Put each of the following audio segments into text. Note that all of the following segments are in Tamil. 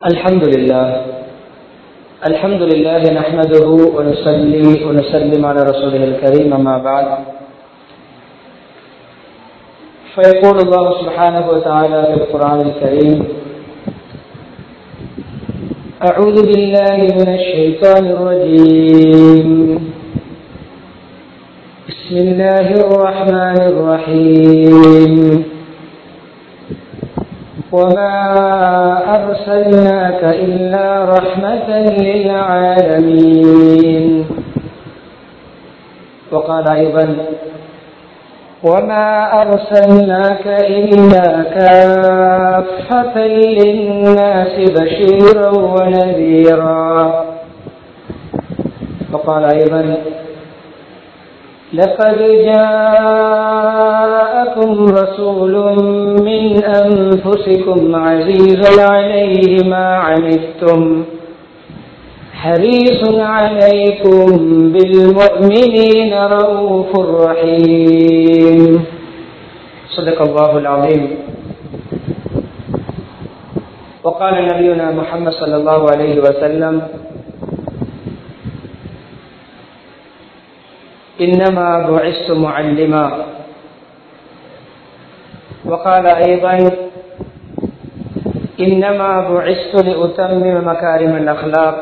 الحمد لله الحمد لله نحمده ونصلي ونسلم على رسوله الكريم أما بعد فيقول الله سبحانه وتعالى في القرآن الكريم أعوذ بالله من الشيطان الرجيم بسم الله الرحمن الرحيم وما أرسلناك إلا رحمة للعالمين وقال أيضا وما أرسلناك إلا كافة للناس بشيرا ونذيرا وقال أيضا لقد جاءكم رسول من أنفسكم عزيز عليه ما عنتم حريص عليكم بالمؤمنين رؤوف رحيم صدق الله العظيم وقال نبينا محمد صلى الله عليه وسلم إنما بعثت معلما وقال أيضا إنما بعثت لأتمم مكارم الأخلاق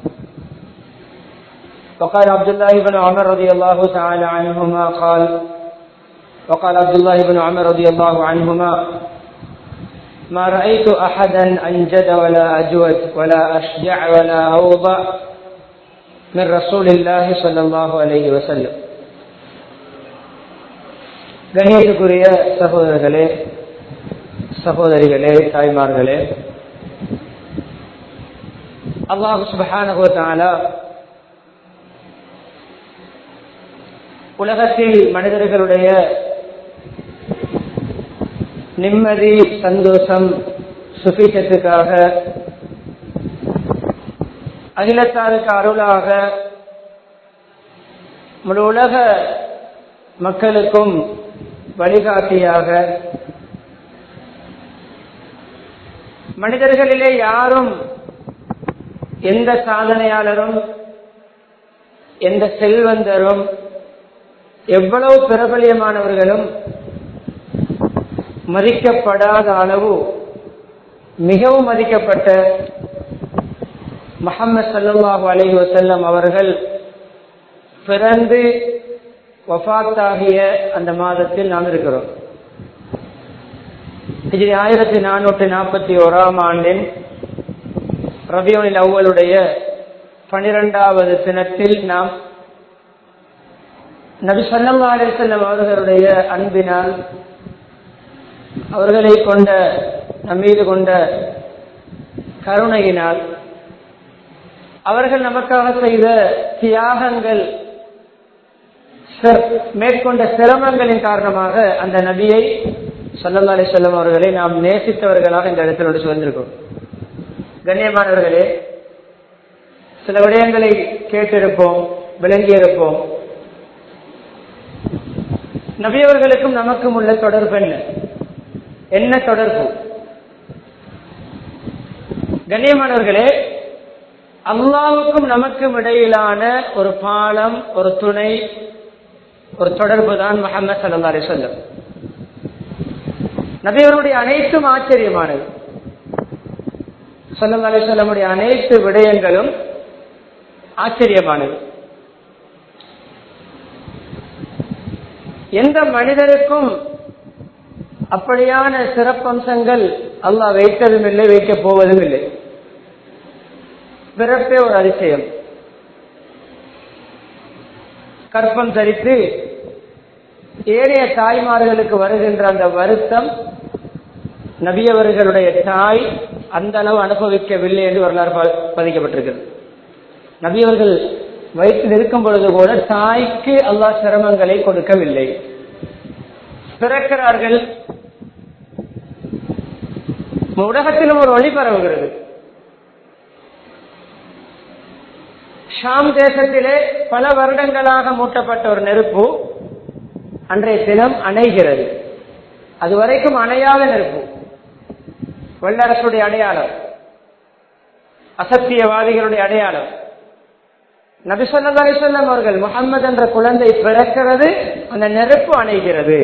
وقال عبد الله بن عمر رضي الله تعالى عنهما قال وقال عبد الله بن عمر رضي الله عنهما ما رأيت أحدا أنجد ولا أجود ولا أشجع ولا أوضع من رسول الله صلى الله عليه وسلم கணியத்துக்குரிய சகோதரர்களே சகோதரிகளே தாய்மார்களே அல்லாஹு சுபஹானகுவத்தால உலகத்தில் மனிதர்களுடைய நிம்மதி சந்தோஷம் சுபீட்சத்துக்காக அகிலத்தாருக்கு அருளாக முழு உலக மக்களுக்கும் வழிகாட்டியாக மனிதர்களிலே யாரும் எந்த சாதனையாளரும் எந்த செல்வந்தரும் எவ்வளவு பிரபலியமானவர்களும் மதிக்கப்படாத அளவு மிகவும் மதிக்கப்பட்ட முகமது சல்லாஹு அலஹி வசல்லம் அவர்கள் பிறந்து வஃத்தாகிய அந்த மாதத்தில் நாம் இருக்கிறோம் இது ஆயிரத்தி நானூற்றி நாற்பத்தி ஓராம் ஆண்டின் ரபியோனில் அவ்வளுடைய பனிரெண்டாவது தினத்தில் நாம் நபி சல்லா அலிசல்லம் அவர்களுடைய அன்பினால் அவர்களை கொண்ட நம்மீது கொண்ட கருணையினால் அவர்கள் நமக்காக செய்த தியாகங்கள் மேற்கொண்ட சிரமங்களின் காரணமாக அந்த நபியை சல்லல்லா அலி சொல்லம் அவர்களை நாம் நேசித்தவர்களாக இந்த இடத்திலோடு சுதந்திருக்கோம் கண்ணியமானவர்களே சில விடயங்களை கேட்டிருப்போம் விளங்கியிருப்போம் நபியவர்களுக்கும் நமக்கும் உள்ள தொடர்பு என்ன என்ன தொடர்பு கண்ணியமானவர்களே அல்லாவுக்கும் நமக்கும் இடையிலான ஒரு பாலம் ஒரு துணை ஒரு தொடர்பு தான் முகமது சல்லா அலி சொல்லம் நபியவருடைய அனைத்தும் ஆச்சரியமானது சல்லா அலி சொல்லமுடைய அனைத்து விடயங்களும் ஆச்சரியமானது எந்த மனிதருக்கும் அப்படியான சிறப்பம்சங்கள் அல்லாஹ் வைத்ததும் இல்லை வைக்கப் போவதும் இல்லை பிறப்பே ஒரு அதிசயம் கற்பம் தரித்து ஏனைய தாய்மார்களுக்கு வருகின்ற அந்த வருத்தம் நபியவர்களுடைய தாய் அந்த அளவு அனுபவிக்கவில்லை என்று வரலாறு பதிக்கப்பட்டிருக்கிறது நபியவர்கள் வயிற்றில் இருக்கும் பொழுது கூட தாய்க்கு அல்லாஹ் சிரமங்களை கொடுக்கவில்லை பிறக்கிறார்கள் உலகத்திலும் ஒரு ஒளி பரவுகிறது ஷாம் தேசத்திலே பல வருடங்களாக மூட்டப்பட்ட ஒரு நெருப்பு அன்றைய தினம் அணைகிறது அது வரைக்கும் அணையாத நெருப்பு வல்லரசுடைய அடையாளம் அசத்தியவாதிகளுடைய அடையாளம் நபி சொல்லா அலிசல்லாம் அவர்கள் முகம்மது என்ற குழந்தை பிறக்கிறது அந்த நெருப்பு அணைகிறது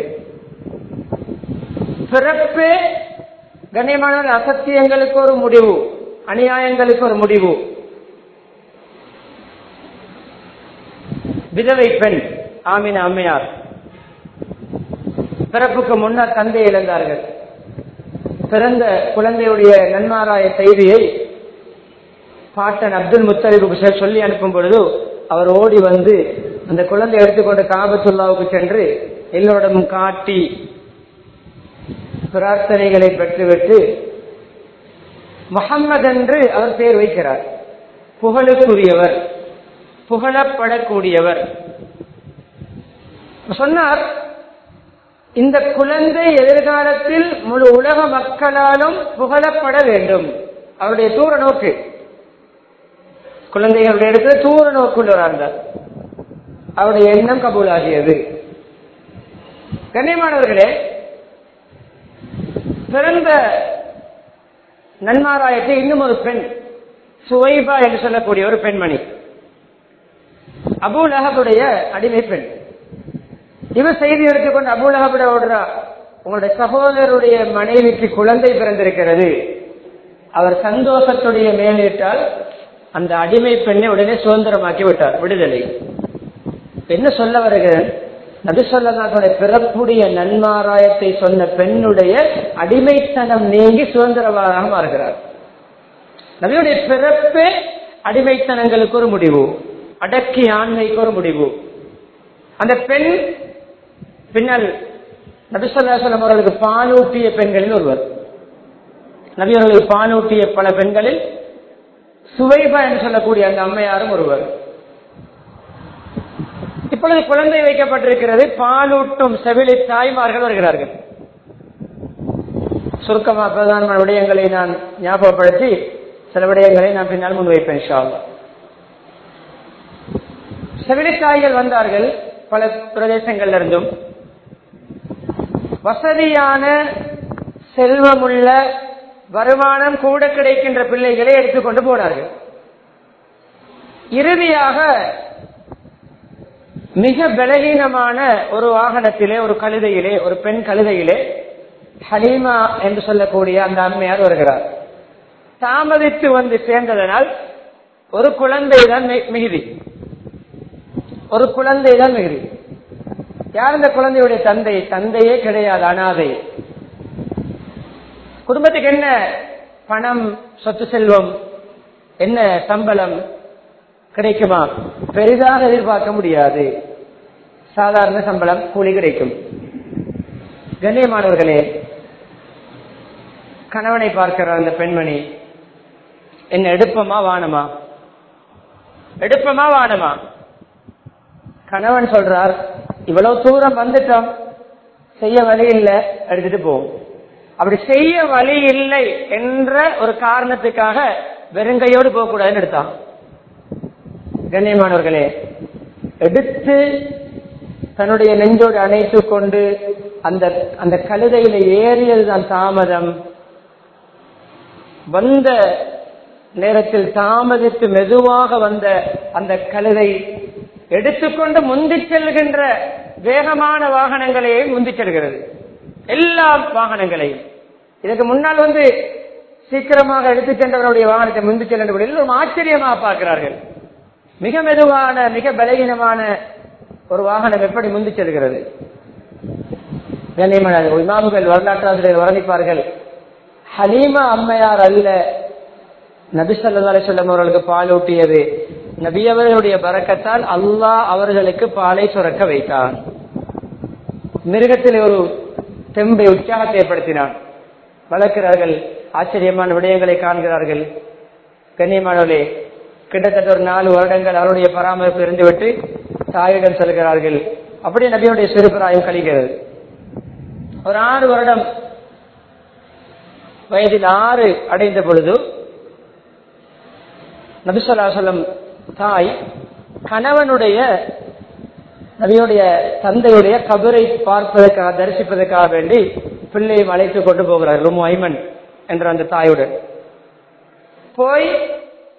பிறப்பே கண்ணியமான அசத்தியங்களுக்கு ஒரு முடிவு அநியாயங்களுக்கு ஒரு முடிவு விதவை பெண் ஆமின அம்மையார் பிறப்புக்கு முன்னர் தந்தை இழந்தார்கள் பிறந்த குழந்தையுடைய நன்மாராய செய்தியை பாட்டன் அப்துல் முத்தலிபுக்கு சொல்லி அனுப்பும் பொழுது அவர் ஓடி வந்து அந்த குழந்தை எடுத்துக்கொண்டு காபத்துல்லாவுக்கு சென்று எல்லோரிடமும் காட்டி பிரார்த்தனைகளை பெற்றுவிட்டு முகம்மது என்று அவர் பெயர் வைக்கிறார் புகழுக்குரியவர் புகழப்படக்கூடியவர் சொன்னார் இந்த குழந்தை எதிர்காலத்தில் முழு உலக மக்களாலும் புகழப்பட வேண்டும் அவருடைய தூர நோக்கு குழந்தைகளுடைய இடத்துல தூர நோக்குள்ளவராக இருந்தார் அவருடைய எண்ணம் கபூலாகியது கண்ணியமானவர்களே பிறந்த நன்மாராயத்தை இன்னும் ஒரு பெண் சுவைபா என்று சொல்லக்கூடிய ஒரு பெண்மணி அபுலகபுடைய அடிமை பெண் இவர் செய்தி எடுத்துக்கொண்டு அபுலகபுட ஓடுறா உங்களுடைய சகோதரருடைய மனைவிக்கு குழந்தை பிறந்திருக்கிறது அவர் சந்தோஷத்துடைய மேலிட்டால் அந்த அடிமை பெண்ணை உடனே சுதந்திரமாக்கி விட்டார் விடுதலை என்ன சொல்ல வருகிறேன் நபி சொல்லதாசோட பிறப்புடைய நன்மாராயத்தை சொன்ன பெண்ணுடைய அடிமைத்தனம் நீங்கி சுதந்திரவாதாக மாறுகிறார் நபியுடைய பிறப்பே அடிமைத்தனங்களுக்கு ஒரு முடிவு அடக்கி ஆண்மைக்கு ஒரு முடிவு அந்த பெண் பின்னால் நபிசல்லாசலம் அவர்களுக்கு பாலூட்டிய பெண்களில் ஒருவர் நபி அவர்களுக்கு பாலூட்டிய பல பெண்களில் சுவைபா என்று சொல்லக்கூடிய அந்த அம்மையாரும் ஒருவர் இப்பொழுது குழந்தை வைக்கப்பட்டிருக்கிறது பாலூட்டும் செவிலி தாய்மார்கள் வருகிறார்கள் சுருக்கமாக பிரதான விடயங்களை நான் ஞாபகப்படுத்தி சில விடயங்களை நான் பின்னால் முன்வைப்பேன் ஷாவா செவிலித்தாய்கள் வந்தார்கள் பல பிரதேசங்கள்ல இருந்தும் வசதியான செல்வமுள்ள வருமானம் கூட கிடைக்கின்ற பிள்ளைகளை எடுத்துக்கொண்டு போனார்கள் இறுதியாக மிக பலகீனமான ஒரு வாகனத்திலே ஒரு கழுதையிலே ஒரு பெண் கழுதையிலே ஹலீமா என்று சொல்லக்கூடிய அந்த அம்மையார் வருகிறார் தாமதித்து வந்து சேர்ந்ததனால் ஒரு குழந்தை தான் மிகுதி ஒரு குழந்தை தான் மிகுதி யார் இந்த குழந்தையுடைய தந்தை தந்தையே கிடையாது அனாதை குடும்பத்துக்கு என்ன பணம் சொத்து செல்வம் என்ன சம்பளம் கிடைக்குமா பெரிதாக எதிர்பார்க்க முடியாது சாதாரண சம்பளம் கூலி கிடைக்கும் கண்ணியமானவர்களே கணவனை பார்க்கிற அந்த பெண்மணி என்ன எடுப்பமா வானமா எடுப்பமா வானமா கணவன் சொல்றார் இவ்வளவு தூரம் வந்துட்டோம் செய்ய வழி இல்லை எடுத்துட்டு போவோம் அப்படி செய்ய வழி இல்லை என்ற ஒரு காரணத்துக்காக வெறுங்கையோடு போகக்கூடாதுன்னு எடுத்தான் கண்ணியமானவர்களே எடுத்து தன்னுடைய நெஞ்சோடு அணைத்து கொண்டு அந்த அந்த கழுதையில ஏறியதுதான் தாமதம் வந்த நேரத்தில் தாமதித்து மெதுவாக வந்த அந்த கழுதை எடுத்துக்கொண்டு முந்தி செல்கின்ற வேகமான வாகனங்களையும் முந்தி செல்கிறது எல்லா வாகனங்களையும் இதுக்கு முன்னால் வந்து சீக்கிரமாக எடுத்துச் சென்றவருடைய வாகனத்தை முந்தி செல்கின்ற எல்லோரும் ஆச்சரியமாக பார்க்கிறார்கள் மிக மெதுவான மிக பலகீனமான ஒரு வாகனம் எப்படி முந்தி செல்கிறது கண்ணியமான இமாமுகள் வரலாற்றாசிரியர் வர்ணிப்பார்கள் ஹலீமா அம்மையார் அல்ல நபி சொல்லா சொல்லம் அவர்களுக்கு பால் ஊட்டியது நபி அவர்களுடைய பறக்கத்தால் அல்லாஹ் அவர்களுக்கு பாலை சுரக்க வைத்தான் மிருகத்தில் ஒரு தெம்பை உற்சாகத்தை ஏற்படுத்தினான் வளர்க்கிறார்கள் ஆச்சரியமான விடயங்களை காண்கிறார்கள் கண்ணியமானவர்களே கிட்டத்தட்ட ஒரு நாலு வருடங்கள் அவருடைய பராமரிப்பு இருந்துவிட்டு தாயிடம் செல்கிறார்கள் அப்படியே நபியுடைய சிறுபிராயம் கழிகிறது ஒரு ஆறு வருடம் வயதில் ஆறு அடைந்த பொழுது நபிசல்லாசலம் தாய் கணவனுடைய நபியுடைய தந்தையுடைய கபரை பார்ப்பதற்காக தரிசிப்பதற்காக வேண்டி பிள்ளையை அழைத்து கொண்டு போகிறார்கள் உம் ஐமன் என்ற அந்த தாயுடன் போய்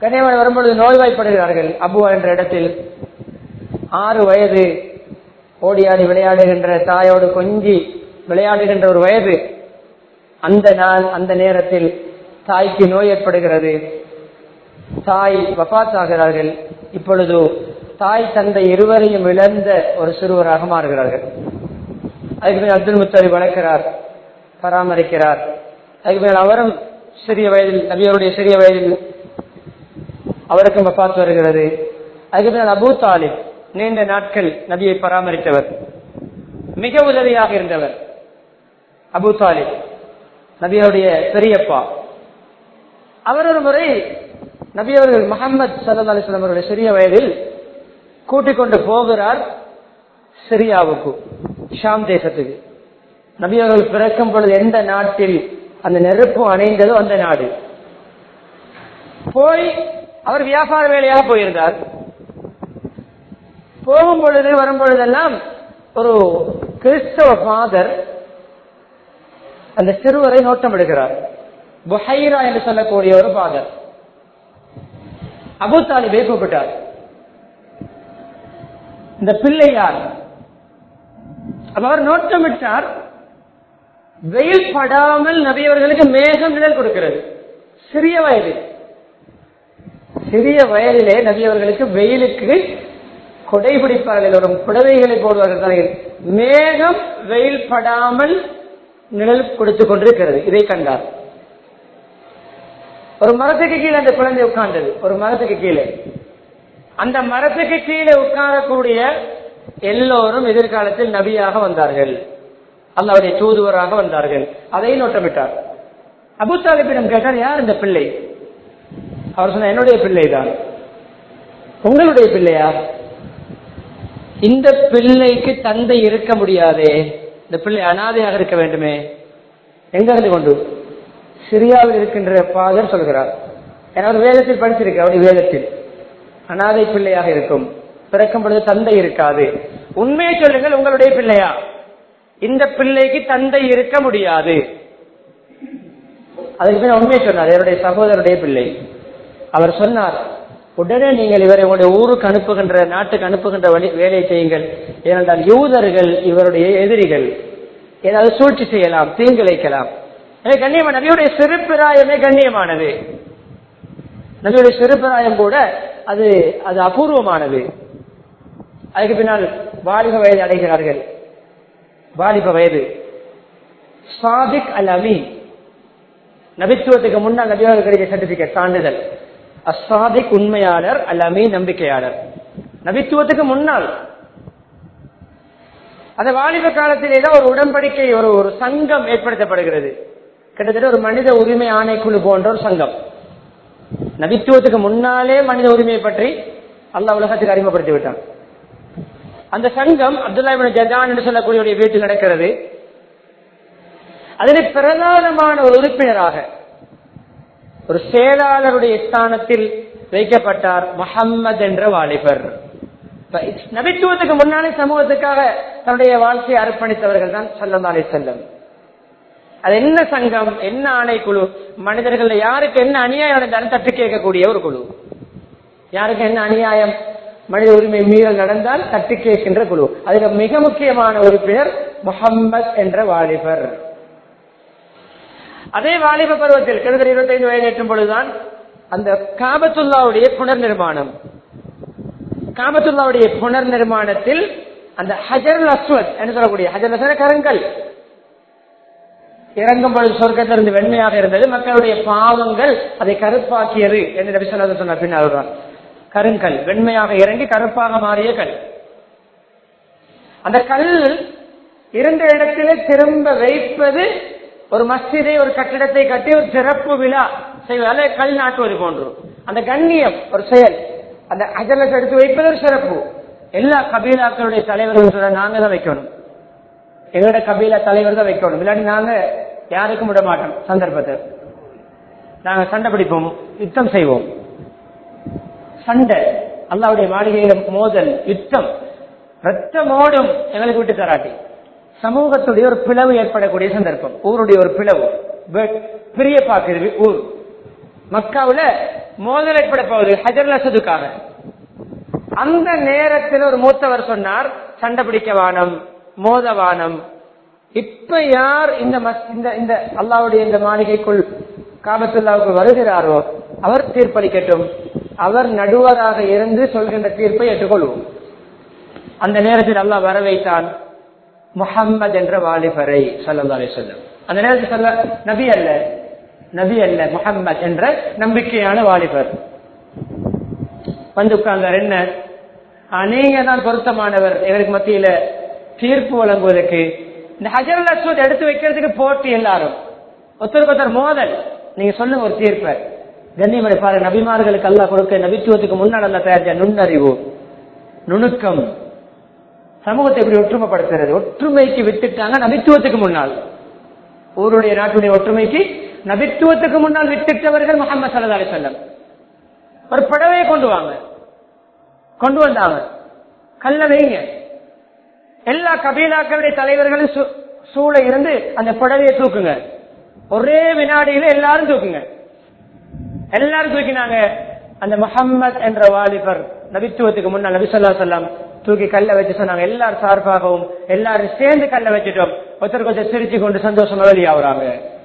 கண்ணியமான வரும்பொழுது நோய்வாய்ப்படுகிறார்கள் அபுவா என்ற இடத்தில் ஆறு வயது ஓடியாடி விளையாடுகின்ற தாயோடு கொஞ்சி விளையாடுகின்ற ஒரு வயது அந்த நாள் அந்த நேரத்தில் தாய்க்கு நோய் ஏற்படுகிறது தாய் வபாத் ஆகிறார்கள் இப்பொழுது தாய் தந்தை இருவரையும் இழந்த ஒரு சிறுவராக மாறுகிறார்கள் அதுக்கு மேல் அப்துல் முத்தலி வளர்க்கிறார் பராமரிக்கிறார் அதுக்கு மேல் அவரும் சிறிய வயதில் நபியருடைய சிறிய வயதில் அவருக்கும் வபாத் வருகிறது அதுக்கு மேல் அபூ தாலிப் நீண்ட நாட்கள் நபியை பராமரித்தவர் மிக உதவியாக இருந்தவர் அபூ தாலிப் நபியருடைய பெரியப்பா அவர் ஒரு முறை நபி அவர்கள் முகமது சல்லா அலிஸ்லாம் அவருடைய சிறிய வயதில் கூட்டிக் கொண்டு போகிறார் சிரியாவுக்கு ஷாம் தேசத்துக்கு நபி அவர்கள் பிறக்கும் பொழுது எந்த நாட்டில் அந்த நெருப்பு அணைந்ததோ அந்த நாடு போய் அவர் வியாபார வேலையாக போயிருந்தார் போகும் பொழுது வரும் பொழுதெல்லாம் ஒரு கிறிஸ்தவ ஃபாதர் அந்த சிறுவரை நோட்டம் எடுக்கிறார் புஹைரா என்று சொல்லக்கூடிய ஒரு ஃபாதர் அபு தாலிபை கூப்பிட்டார் இந்த பிள்ளை யார் அப்ப அவர் நோட்டமிட்டார் வெயில் படாமல் நபியவர்களுக்கு மேகம் நிழல் கொடுக்கிறது சிறிய வயது சிறிய வயதிலே நபியவர்களுக்கு வெயிலுக்கு கொடை பிடிப்பார்கள் ஒரு புடவைகளை போடுவார்கள் தலையில் மேகம் வெயில் படாமல் நிழல் கொடுத்துக் கொண்டிருக்கிறது இதை கண்டார் ஒரு மரத்துக்கு கீழே அந்த குழந்தை உட்கார்ந்தது ஒரு மரத்துக்கு கீழே அந்த மரத்துக்கு கீழே உட்காரக்கூடிய எல்லோரும் எதிர்காலத்தில் நபியாக வந்தார்கள் அல்லாவுடைய தூதுவராக வந்தார்கள் அதை நோட்டமிட்டார் அபு தாலிபிடம் கேட்டார் யார் இந்த பிள்ளை அவர் சொன்ன என்னுடைய பிள்ளை தான் உங்களுடைய பிள்ளையா இந்த பிள்ளைக்கு தந்தை இருக்க முடியாதே இந்த பிள்ளை அனாதையாக இருக்க வேண்டுமே எங்க இருந்து கொண்டு சிரியாவில் இருக்கின்ற பாதர் சொல்கிறார் ஏன்னா வேதத்தில் படிச்சிருக்க அவருடைய வேதத்தில் அனாதை பிள்ளையாக இருக்கும் பிறக்கும் பொழுது தந்தை இருக்காது உண்மையை சொல்லுங்கள் உங்களுடைய பிள்ளையா இந்த பிள்ளைக்கு தந்தை இருக்க முடியாது அதுக்கு பின்ன உண்மையை சொன்னார் என்னுடைய சகோதரருடைய பிள்ளை அவர் சொன்னார் உடனே நீங்கள் இவரை உங்களுடைய ஊருக்கு அனுப்புகின்ற நாட்டுக்கு அனுப்புகின்ற வழி வேலையை செய்யுங்கள் ஏனென்றால் யூதர்கள் இவருடைய எதிரிகள் ஏதாவது சூழ்ச்சி செய்யலாம் தீங்கிழைக்கலாம் எனவே கண்ணியமான நபியுடைய சிறுபிராயமே கண்ணியமானது நபியுடைய சிறுபிராயம் கூட அது அது அபூர்வமானது அதுக்கு பின்னால் வாலிப வயது அடைகிறார்கள் வாலிப வயது சாதிக் அல் அமீன் நபித்துவத்துக்கு முன்னால் நபியாக கிடைக்க சர்டிபிகேட் சான்றிதழ் அசாதிக் உண்மையாளர் அல் அமீன் நம்பிக்கையாளர் நபித்துவத்துக்கு முன்னால் அந்த வாலிப காலத்திலே தான் ஒரு உடன்படிக்கை ஒரு ஒரு சங்கம் ஏற்படுத்தப்படுகிறது கிட்டத்தட்ட ஒரு மனித உரிமை ஆணைக்குழு போன்ற ஒரு சங்கம் நபித்துவத்துக்கு முன்னாலே மனித உரிமையை பற்றி அல்லாஹ் உலகத்துக்கு அறிமுகப்படுத்தி விட்டான் அந்த சங்கம் அப்துல்லா ஜதான் என்று சொல்லக்கூடிய வீட்டில் நடக்கிறது அதில் பிரதானமான ஒரு உறுப்பினராக ஒரு செயலாளருடைய ஸ்தானத்தில் வைக்கப்பட்டார் முகம்மது என்ற வாலிபர் நபித்துவத்துக்கு முன்னாலே சமூகத்துக்காக தன்னுடைய வாழ்க்கையை அர்ப்பணித்தவர்கள் தான் சல்லந்தாலே செல்லம் அது என்ன சங்கம் என்ன ஆணைக்குழு மனிதர்கள் யாருக்கு என்ன அநியாயம் நடந்தாலும் தட்டு கேட்கக்கூடிய ஒரு குழு யாருக்கு என்ன அநியாயம் மனித உரிமை மீறல் நடந்தால் தட்டு கேட்கின்ற குழு அதுல மிக முக்கியமான உறுப்பினர் முகம்மது என்ற வாலிபர் அதே வாலிப பருவத்தில் கிட்டத்தட்ட இருபத்தி ஐந்து வயது எட்டும் பொழுதுதான் அந்த காபத்துல்லாவுடைய புனர் நிர்மாணம் காபத்துல்லாவுடைய புனர் நிர்மாணத்தில் அந்த ஹஜர் அஸ்வத் என்று சொல்லக்கூடிய ஹஜர் அஸ்வத் கருங்கல் இறங்கும் பொழுது சொர்க்கத்திலிருந்து வெண்மையாக இருந்தது மக்களுடைய பாவங்கள் அதை கருப்பாக்கியது என்று நபி சொன்னது சொன்ன பின்னால் கருங்கல் வெண்மையாக இறங்கி கருப்பாக மாறிய கல் அந்த கல் இருந்த இடத்திலே திரும்ப வைப்பது ஒரு மஸ்ஜிதை ஒரு கட்டிடத்தை கட்டி ஒரு சிறப்பு விழா செய்வதால கல் நாட்டுவது போன்று அந்த கண்ணியம் ஒரு செயல் அந்த அஜலத்தை எடுத்து வைப்பது ஒரு சிறப்பு எல்லா கபீலாக்களுடைய தலைவர்கள் நாங்க தான் வைக்கணும் எங்களோட கபீலா தலைவர் தான் வைக்கணும் இல்லாட்டி நாங்க யாருக்கும் விட மாட்டோம் சந்தர்ப்பத்தை நாங்க சண்டை பிடிப்போம் யுத்தம் செய்வோம் சண்டை அல்லாவுடைய மாளிகையில மோதல் யுத்தம் ரத்தமோடும் எங்களுக்கு விட்டு தராட்டி சமூகத்துடைய ஒரு பிளவு ஏற்படக்கூடிய சந்தர்ப்பம் ஊருடைய ஒரு பிளவு பிரிய பார்க்கிறது ஊர் மக்காவுல மோதல் ஏற்பட போகுது ஹஜர் லசதுக்காக அந்த நேரத்தில் ஒரு மூத்தவர் சொன்னார் சண்டை பிடிக்க வானம் மோத வானம் இப்ப யார் இந்த மஸ்- இந்த இந்த அல்லாவுடைய இந்த மாளிகைக்குள் காபத்துல்லாவுக்கு வருகிறாரோ அவர் தீர்ப்பளிக்கட்டும் அவர் நடுவராக இருந்து சொல்கின்ற தீர்ப்பை ஏற்றுக்கொள்வோம் அந்த நேரத்தில் அல்லாஹ் வர வைத்தான் முஹம்மது என்ற வாலிபரை சல்லா சொல்லம் அந்த நேரத்தில் சொல்ல நபி அல்ல நபி அல்ல முஹம்மது என்ற நம்பிக்கையான வாலிபர் வந்து உட்கார்ந்தார் என்ன ஆ, நீங்க தான் பொருத்தமானவர் எங்களுக்கு மத்தியில தீர்ப்பு வழங்குவதற்கு இந்த ஹஜர் அஸ்வத் எடுத்து வைக்கிறதுக்கு போட்டி எல்லாரும் ஒருத்தருக்கு ஒருத்தர் மோதல் நீங்க சொல்லுங்க ஒரு தீர்ப்பை கண்ணியமடை பாருங்க நபிமார்களுக்கு அல்லாஹ் கொடுக்க நபித்துவத்துக்கு முன்னால் அல்ல தயாரிச்ச நுண்ணறிவு நுணுக்கம் சமூகத்தை எப்படி ஒற்றுமைப்படுத்துறது ஒற்றுமைக்கு விட்டுட்டாங்க நபித்துவத்துக்கு முன்னால் ஊருடைய நாட்டுடைய ஒற்றுமைக்கு நபித்துவத்துக்கு முன்னால் விட்டுட்டவர்கள் முகமது சல்லா அலி சொல்லம் ஒரு படவையை கொண்டு வாங்க கொண்டு வந்தாங்க கல்ல வைங்க எல்லா கபீலாக்களுடைய தலைவர்களும் சூ- சூழ இருந்து அந்த புடவையை தூக்குங்க ஒரே வினாடியில எல்லாரும் தூக்குங்க எல்லாரும் தூக்கினாங்க அந்த முஹம்மத் என்ற வாலிபர் நபித்துவத்துக்கு முன்னால் நபி சொல்லா சொல்லாம் தூக்கி கல்ல வச்சு சொன்னாங்க எல்லாரும் சார்பாகவும் எல்லாரும் சேர்ந்து கல்ல வச்சுட்டோம் ஒருத்தர் கொஞ்சம் சிரிச்சு கொண்டு சந்தோஷமா வெளியாகிறாங்க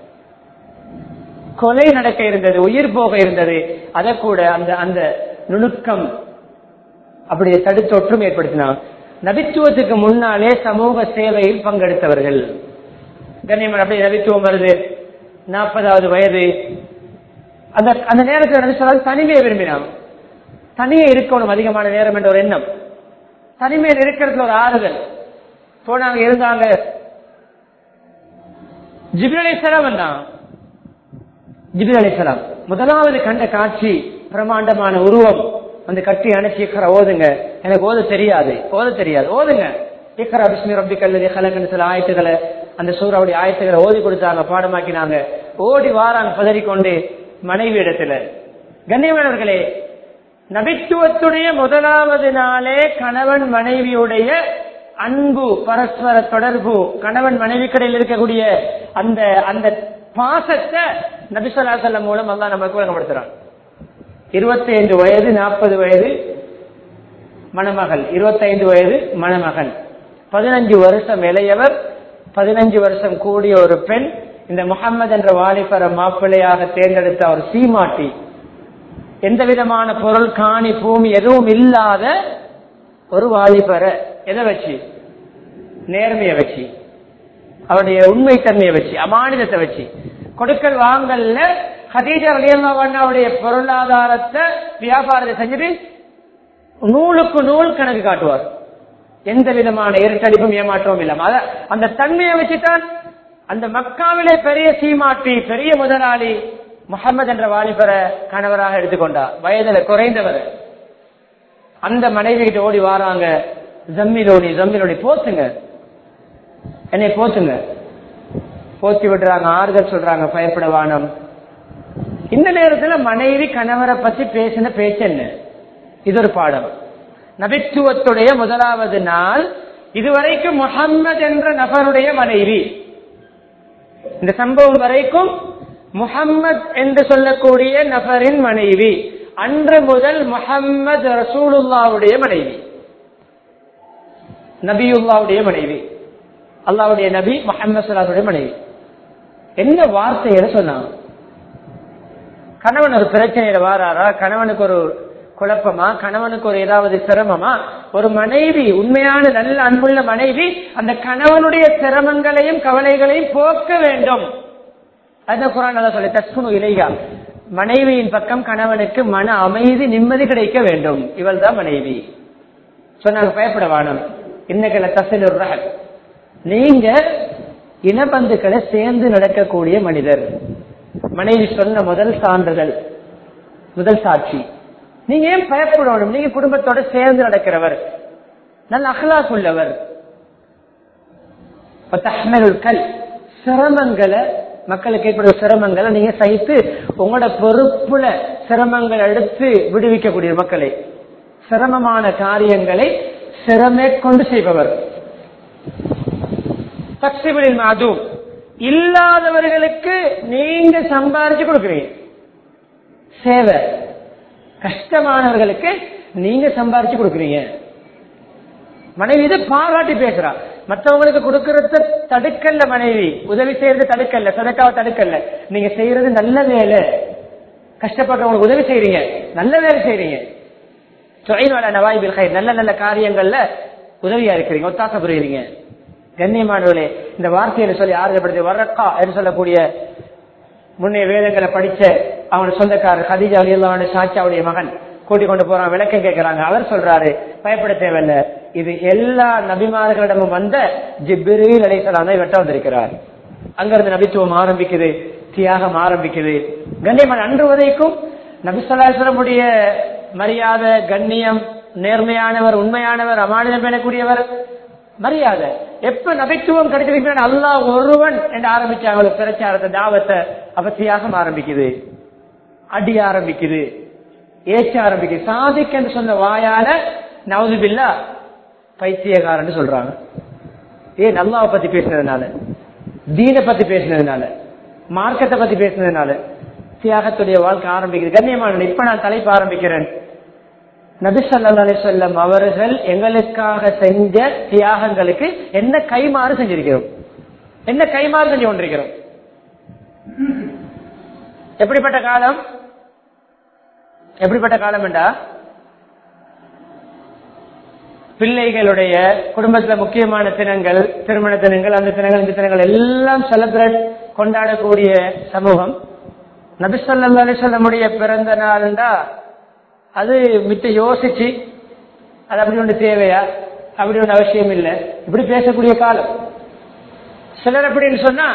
கொலை நடக்க இருந்தது உயிர் போக இருந்தது அதை கூட அந்த அந்த நுணுக்கம் அப்படியே தடுத்து ஒற்றுமை ஏற்படுத்தினாங்க நபித்துவத்துக்கு முன்னாலே சமூக சேவையில் பங்கெடுத்தவர்கள் கண்ணியமன் அப்படியே நபித்துவம் வருது நாற்பதாவது வயது அந்த அந்த நேரத்தில் நபி சொல்லாது தனிமையை விரும்பினாங்க தனியே இருக்கணும் அதிகமான நேரம் என்ற ஒரு எண்ணம் தனிமையில் இருக்கிறதுல ஒரு ஆறுதல் போனாங்க இருந்தாங்க ஜிப்ரலை செலவன் தான் ஜிபிர் அலிசலாம் முதலாவது கண்ட காட்சி பிரமாண்டமான உருவம் அந்த கட்டி அணைச்சி இக்கரா ஓதுங்க எனக்கு ஓத தெரியாது ஓத தெரியாது ஓதுங்க இக்கரா பிஸ்மி ரப்பி கல்லதி கலங்கன்னு சில ஆயத்துக்களை அந்த சூறாவுடைய ஆயத்துக்களை ஓதி கொடுத்தாங்க பாடமாக்கினாங்க ஓடி வாராங்க பதறிக்கொண்டு மனைவி இடத்துல கண்ணியமானவர்களே நபித்துவத்துடைய முதலாவது நாளே கணவன் மனைவியுடைய அன்பு பரஸ்பர தொடர்பு கணவன் மனைவி கடையில் இருக்கக்கூடிய அந்த அந்த பாசத்தை நபிசல்லாசல்லம் மூலம் அல்லா நமக்கு வழங்கப்படுத்துறான் இருபத்தி ஐந்து வயது நாற்பது வயது மணமகள் இருபத்தைந்து வயது மணமகன் பதினஞ்சு வருஷம் இளையவர் பதினஞ்சு வருஷம் கூடிய ஒரு பெண் இந்த முகம்மது என்ற வாலிபர மாப்பிள்ளையாக தேர்ந்தெடுத்த ஒரு சீமாட்டி எந்த விதமான பொருள் காணி பூமி எதுவும் இல்லாத ஒரு வாலிபரை எதை வச்சு நேர்மையை வச்சு அவருடைய உண்மை தன்மையை வச்சு அமானிதத்தை வச்சு கொடுக்கல் வாங்கல்ல ஹதீஜா ரலியல்லாவுடைய பொருளாதாரத்தை வியாபாரத்தை செஞ்சுட்டு நூலுக்கு நூல் கணக்கு காட்டுவார் எந்த விதமான இருட்டடிப்பும் ஏமாற்றமும் இல்லாம அத அந்த தன்மையை வச்சுதான் அந்த மக்காவிலே பெரிய சீமாட்டி பெரிய முதலாளி முகமது என்ற வாலிபரை கணவராக எடுத்துக்கொண்டார் வயதுல குறைந்தவர் அந்த மனைவி கிட்ட ஓடி வாராங்க ஜம்மிலோனி ஜம்மிலோனி போத்துங்க என்னை போத்துங்க போத்தி விடுறாங்க ஆறுதல் சொல்றாங்க பயப்பட வானம் இந்த நேரத்துல மனைவி கணவரை பத்தி பேசின பேச்சு என்ன இது ஒரு பாடம் நபித்துவத்துடைய முதலாவது நாள் இதுவரைக்கும் முகம்மது என்ற நபருடைய மனைவி இந்த சம்பவம் வரைக்கும் முகம்மது என்று சொல்லக்கூடிய நபரின் மனைவி அன்று முதல் முகம்மது ரசூலுல்லாவுடைய மனைவி நபியுல்லாவுடைய மனைவி அல்லாவுடைய நபி முகமது சலாத்துடைய மனைவி என்ன வார்த்தைகளை சொன்னாங்க கணவன் ஒரு பிரச்சனையில வாராரா கணவனுக்கு ஒரு குழப்பமா கணவனுக்கு ஒரு ஏதாவது சிரமமா ஒரு மனைவி உண்மையான நல்ல அன்புள்ள மனைவி அந்த கணவனுடைய சிரமங்களையும் கவலைகளையும் போக்க வேண்டும் அந்த குரான் நல்லா சொல்லி தஸ்குனு இலையா மனைவியின் பக்கம் கணவனுக்கு மன அமைதி நிம்மதி கிடைக்க வேண்டும் இவள் தான் மனைவி சொன்னாங்க பயப்பட வானம் இன்னைக்கு தசில் நீங்க இனபந்துக்களை சேர்ந்து நடக்கக்கூடிய மனிதர் மனைவி சொன்ன முதல் சான்றிதழ் முதல் சாட்சி நீங்க ஏன் பயப்படணும் நீங்க குடும்பத்தோட சேர்ந்து நடக்கிறவர் நல்ல அகலாக் உள்ளவர் கல் சிரமங்களை மக்களுக்கு ஏற்படும் சிரமங்களை நீங்க சகித்து உங்களோட பொறுப்புல சிரமங்கள் எடுத்து விடுவிக்கக்கூடிய மக்களை சிரமமான காரியங்களை சிரமேற்கொண்டு செய்பவர் தக்சிபிலின் அதுவும் இல்லாதவர்களுக்கு நீங்க சம்பாரிச்சு கொடுக்குறீங்க சேவை கஷ்டமானவர்களுக்கு நீங்க சம்பாரிச்சு கொடுக்குறீங்க மனைவி இதை பாராட்டி பேசுறா மற்றவங்களுக்கு கொடுக்கறத தடுக்கல்ல மனைவி உதவி செய்யறது தடுக்கல்ல சதக்காவை தடுக்கல்ல நீங்க செய்யறது நல்ல வேலை கஷ்டப்படுறவங்களுக்கு உதவி செய்றீங்க நல்ல வேலை செய்றீங்க தொழில்வாள நவாய்பில் கை நல்ல நல்ல காரியங்கள்ல உதவியா இருக்கிறீங்க ஒத்தாசை புரியுறீங்க கண்ணியமானவர்களே இந்த வார்த்தையை சொல்லி ஆறுதப்படுத்தி வரக்கா என்று சொல்லக்கூடிய முன்னைய வேதங்களை படிச்ச அவன் சொந்தக்காரர் ஹதீஜா அலியல்லான சாச்சாவுடைய மகன் கூட்டிக் கொண்டு போறான் விளக்கம் கேட்கிறாங்க அவர் சொல்றாரு பயப்பட தேவையில்ல இது எல்லா நபிமார்களிடமும் வந்த ஜிபிரில் அலைசலாம் தான் வெட்ட வந்திருக்கிறார் அங்கிருந்து நபித்துவம் ஆரம்பிக்குது தியாகம் ஆரம்பிக்குது கண்ணியமான அன்று வரைக்கும் நபிசல்லாசலமுடைய மரியாதை கண்ணியம் நேர்மையானவர் உண்மையானவர் அமானிதம் பெறக்கூடியவர் மரியாதை எப்ப நபித்துவம் கிடைச்சிருக்க அல்லாஹ் ஒருவன் என்று ஆரம்பிச்சாங்களோ பிரச்சாரத்தை தாவத்தை அப்ப தியாகம் ஆரம்பிக்குது அடி ஆரம்பிக்குது ஏச்ச ஆரம்பிக்குது சாதிக் என்று சொன்ன வாயால நவதுபில்லா பைத்தியக்காரன்னு சொல்றாங்க ஏன் அல்லாவை பத்தி பேசினதுனால தீனை பத்தி பேசினதுனால மார்க்கத்தை பத்தி பேசினதுனால தியாகத்துடைய வாழ்க்கை ஆரம்பிக்குது கண்ணியமான இப்ப நான் தலைப்பு ஆரம்பிக்கிறேன் நபி ஸல்லல்லாஹு அலைஹி வஸல்லம் அவர்கள் எங்களுக்காக செஞ்ச தியாகங்களுக்கு என்ன கைமாறு செஞ்சிருக்கிறோம் என்ன கைமாறு செஞ்சு கொண்டிருக்கிறோம் எப்படிப்பட்ட காலம் எப்படிப்பட்ட காலம் என்றா பிள்ளைகளுடைய குடும்பத்துல முக்கியமான தினங்கள் திருமண தினங்கள் அந்த தினங்கள் இந்த தினங்கள் எல்லாம் செலிபிரேட் கொண்டாடக்கூடிய சமூகம் நபிசல்லா அலிசல்லமுடைய பிறந்த நாள்டா அது மித்த யோசிச்சு அது அப்படி ஒன்று தேவையா அப்படி ஒன்று அவசியம் இல்லை இப்படி பேசக்கூடிய காலம் சிலர் எப்படின்னு சொன்னா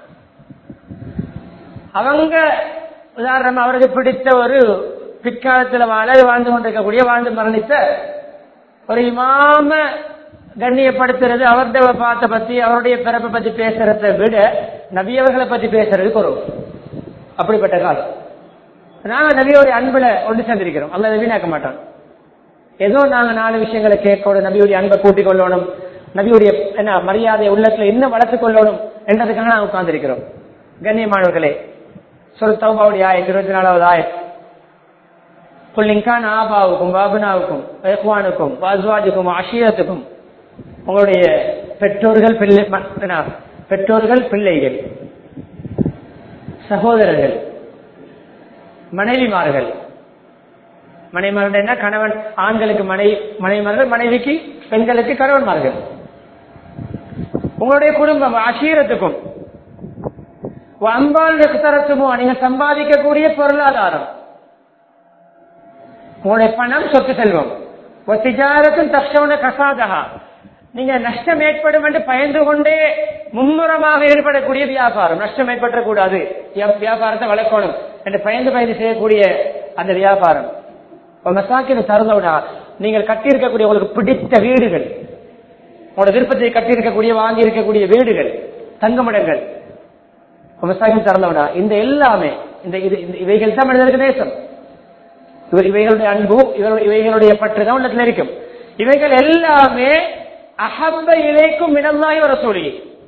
அவங்க உதாரணம் அவருக்கு பிடித்த ஒரு பிற்காலத்தில் வாழ வாழ்ந்து கொண்டிருக்கக்கூடிய வாழ்ந்து மரணித்த ஒரு இமாம கண்ணியப்படுத்துறது அவருடைய பாத்த பத்தி அவருடைய பிறப்பை பத்தி பேசுறதை விட நபியவர்களை பத்தி பேசுறது குறவு அப்படிப்பட்ட காலம் நாங்க நபியோடைய அன்புல ஒன்று சேர்ந்திருக்கிறோம் அல்ல வீணாக்க மாட்டோம் ஏதோ நாங்க நாலு விஷயங்களை கேட்கணும் நபியுடைய அன்பை கூட்டிக் கொள்ளணும் நபியுடைய என்ன மரியாதை உள்ளத்துல என்ன வளர்த்துக் கொள்ளணும் என்றதுக்காக நாங்க உட்கார்ந்திருக்கிறோம் கண்ணியமானவர்களே சொல் தௌபாவுடைய ஆயத் இருபத்தி நாலாவது ஆயத் புல்லிங்கான் ஆபாவுக்கும் பாபுனாவுக்கும் வேக்வானுக்கும் வாஸ்வாஜுக்கும் அஷீரத்துக்கும் உங்களுடைய பெற்றோர்கள் பிள்ளை பெற்றோர்கள் பிள்ளைகள் சகோதரர்கள் மனைவிமார்கள் மனைவிமார்கள் என்ன கணவன் ஆண்களுக்கு மனை மனைவிமார்கள் மனைவிக்கு பெண்களுக்கு கணவன்மார்கள் உங்களுடைய குடும்பம் அஷீரத்துக்கும் அம்பாள் தரத்துமோ நீங்க சம்பாதிக்கக்கூடிய பொருளாதாரம் உங்களுடைய பணம் சொத்து செல்வம் திஜாரத்தும் தப்சவன கசாதகா நீங்க நஷ்டம் ஏற்படும் என்று பயந்து கொண்டே மும்முரமாக ஏற்படக்கூடிய வியாபாரம் நஷ்டம் ஏற்படக்கூடாது வியாபாரத்தை வளர்க்கணும் என்று பயந்து பயந்து செய்யக்கூடிய அந்த வியாபாரம் மசாக்கின தருந்தவுடா நீங்கள் கட்டியிருக்கக்கூடிய உங்களுக்கு பிடித்த வீடுகள் உங்களோட விருப்பத்தை கட்டியிருக்கக்கூடிய வாங்கி இருக்கக்கூடிய வீடுகள் தங்கமிடங்கள் விவசாயம் திறந்தவனா இந்த எல்லாமே இந்த இவைகள் தான் மனிதருக்கு நேசம் இவைகளுடைய அன்பு இவைகளுடைய பற்று தான் உள்ளத்துல இருக்கும் இவைகள் எல்லாமே அகம்ப இலைக்கும் மினல்லாய் ரசூலி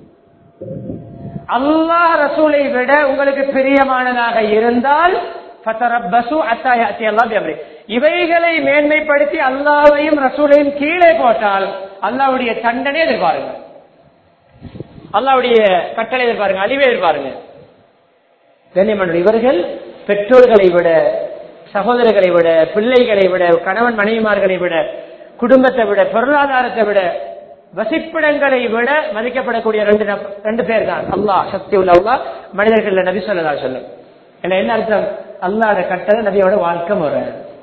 அல்லாஹ் ரசூலை விட உங்களுக்கு பிரியமானதாக இருந்தால் இவைகளை மேன்மைப்படுத்தி அல்லாவையும் ரசூலையும் கீழே போட்டால் அல்லாவுடைய தண்டனை எதிர்பாருங்க அல்லாவுடைய கட்டளை எதிர்பாருங்க அழிவை எதிர்பாருங்க கண்ணியமன்ற இவர்கள் பெற்றோர்களை விட சகோதரர்களை விட பிள்ளைகளை விட கணவன் மனைவிமார்களை விட குடும்பத்தை விட பொருளாதாரத்தை விட வசிப்பிடங்களை விட மதிக்கப்படக்கூடிய ரெண்டு ரெண்டு பேர் தான் அல்லா சக்தி உள்ள அல்லா மனிதர்கள் நபி சொல்லதா சொல்லும் என்ன அர்த்தம் அல்லாட கட்டளை நபியோட வாழ்க்கை முறை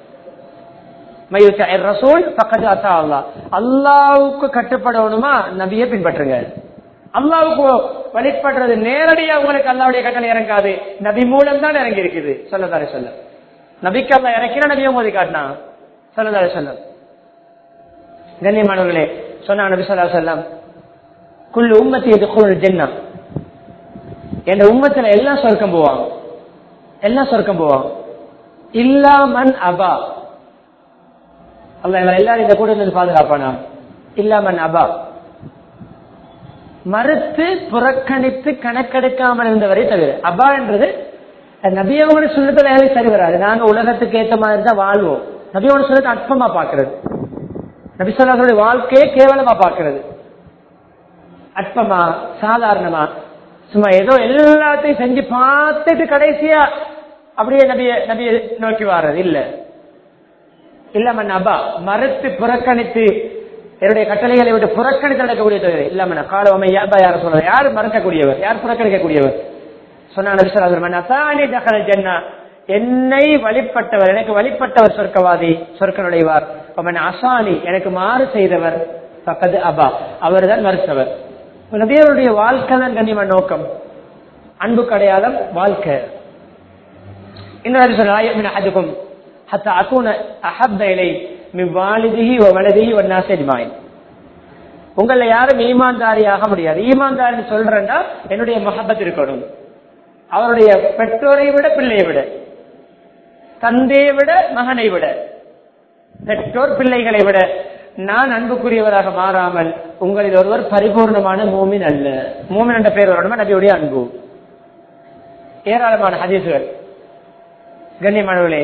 ரசூல் பக்கத்து அத்தா அல்லா அல்லாவுக்கு கட்டுப்படணுமா நபியை பின்பற்றுங்க அல்லாவுக்கு வழிபடுறது நேரடியா உங்களுக்கு அல்லாவுடைய கட்டளை இறங்காது நபி மூலம் தான் இறங்கி இருக்குது சொல்லதாரே சொல்ல நபிக்கு அல்லா இறக்கினா நபியை மோதி காட்டினா சொல்லதாரே சொல்ல கண்ணியமானவர்களே சொன்னா நபி சொல்லா சொல்லம் குள்ளு உம்மத்தி எது ஜென்னா என் உம்மத்துல எல்லாம் சொர்க்கம் போவாங்க எல்லாம் சொர்க்கம் போவாங்க இல்லா மன் அபா அல்ல எல்லாரும் இந்த கூட இருந்து பாதுகாப்பானா இல்லா மன் அபா மறுத்து புறக்கணித்து கணக்கெடுக்காமல் இருந்தவரை தவிர அபா என்றது நபியவங்களோட சுண்ணத்துல எனக்கு சரி வராது நாங்க உலகத்துக்கு ஏத்த மாதிரி தான் வாழ்வோம் நபியோட சுண்ணத்தை அற்பமா பாக்குறது நபி சொல்லாசோட வாழ்க்கையே கேவலமா பாக்குறது அற்பமா சாதாரணமா சும்மா ஏதோ எல்லாத்தையும் செஞ்சு பார்த்துட்டு கடைசியா அப்படியே நபிய நபிய நோக்கி வாரது இல்ல இல்ல நபா மறுத்து புறக்கணித்து என்னுடைய கட்டளைகளை விட்டு புறக்கணித்து நடக்கக்கூடிய இல்லாம காலவமை யாபா யார சொல்றது யார் மறக்கக்கூடியவர் யார் புறக்கணிக்கக்கூடியவர் சொன்ன என்னை வழிபட்டவர் எனக்கு வழிபட்டவர் சொர்க்கவாதி சொர்க்க நுழைவார் அவன் அசானி எனக்கு மாறு செய்தவர் பக்கத்து அபா அவர் தான் மறுத்தவர் நபியருடைய வாழ்க்கை தான் கண்ணியமான நோக்கம் அன்பு கடையாளம் வாழ்க்கை இன்னொரு சொன்ன அதுக்கும் حتى أكون أحب إلي من والده وولده والناس أجمعين உங்கள யாரும் ஈமான்தாரியாக முடியாது ஈமான்தாரி சொல்றேன்னா என்னுடைய மஹபத் இருக்கணும் அவருடைய பெற்றோரை விட பிள்ளையை விட தந்தையை விட மகனை விட பெற்றோர் பிள்ளைகளை விட நான் அன்புக்குரியவராக மாறாமல் உங்களில் ஒருவர் பரிபூர்ணமான மூமின் அல்ல மூமின் என்ற பெயர் வரணுமா நபியுடைய அன்பு ஏராளமான ஹதீசுகள் கண்ணியமானவர்களே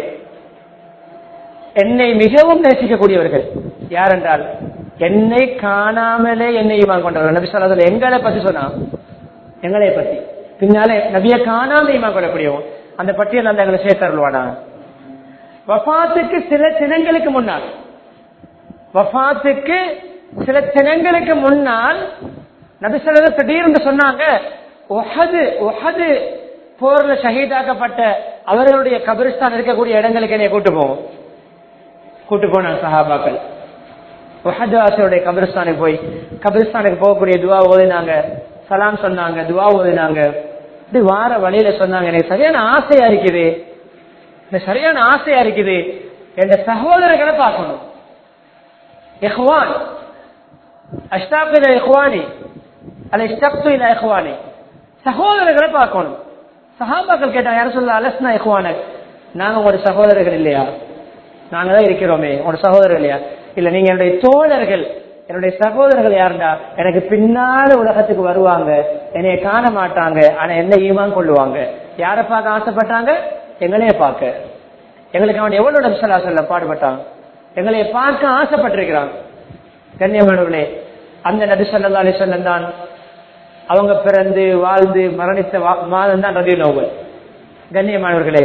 என்னை மிகவும் நேசிக்கக்கூடியவர்கள் யார் என்றால் என்னை காணாமலே என்னை ஈமான் கொண்டவர்கள் நபி சொல்லதில் எங்களை பத்தி சொன்னா எங்களை பத்தி பின்னாலே நபிய காணாம ஈமான் கொள்ளக்கூடியவன் அந்த பட்டியல் அந்த எங்களை சேர்த்தருள்வானா வஃபாத்துக்கு சில தினங்களுக்கு முன்னால் வஃபாத்துக்கு சில தினங்களுக்கு முன்னால் நபி சொல்லது திடீர்னு சொன்னாங்க ஒஹது ஒஹது போர்ல ஷஹீதாக்கப்பட்ட அவர்களுடைய கபிரிஸ்தான் இருக்கக்கூடிய இடங்களுக்கு என்னை கூட்டு போவோம் கூட்டு போனாங்க சஹாபாக்கள் வஹத்வாசியோடைய கபிரிஸ்தானுக்கு போய் கபிரிஸ்தானுக்கு போகக்கூடிய துவா ஓதினாங்க சலாம் சொன்னாங்க துவா ஓதினாங்க இப்படி வார வழியில சொன்னாங்க எனக்கு சரியான ஆசையா இருக்குது எனக்கு சரியான ஆசையா இருக்குது என் சகோதரர்களை பார்க்கணும் இஹ்வான் அஷ்டாபில இஹ்வானி அல்ல இஷ்டப்து இல்ல இஹ்வானி சகோதரர்களை பார்க்கணும் சஹாபாக்கள் கேட்டாங்க யாரும் சொல்ல அலஸ்னா இஹ்வானக் நாங்க உங்களோட சகோதரர்கள் இல்லையா நாங்க தான் இருக்கிறோமே உங்களோட சகோதரர் இல்லையா இல்ல நீங்க என்னுடைய தோழர்கள் என்னுடைய சகோதரர்கள் யாருண்டா எனக்கு பின்னால உலகத்துக்கு வருவாங்க என்னைய காண மாட்டாங்க ஆனா என்ன ஈமான் கொள்ளுவாங்க யார பார்க்க ஆசைப்பட்டாங்க எங்களைய பார்க்க எங்களுக்கு அவன் எவ்வளவு நபிசல்லா சொல்ல பாடுபட்டான் எங்களைய பார்க்க ஆசைப்பட்டிருக்கிறான் கண்ணியமானவர்களே அந்த நபி சொல்லா அலி தான் அவங்க பிறந்து வாழ்ந்து மரணித்த மாதம் தான் ரதி நோவல் கண்ணியமானவர்களே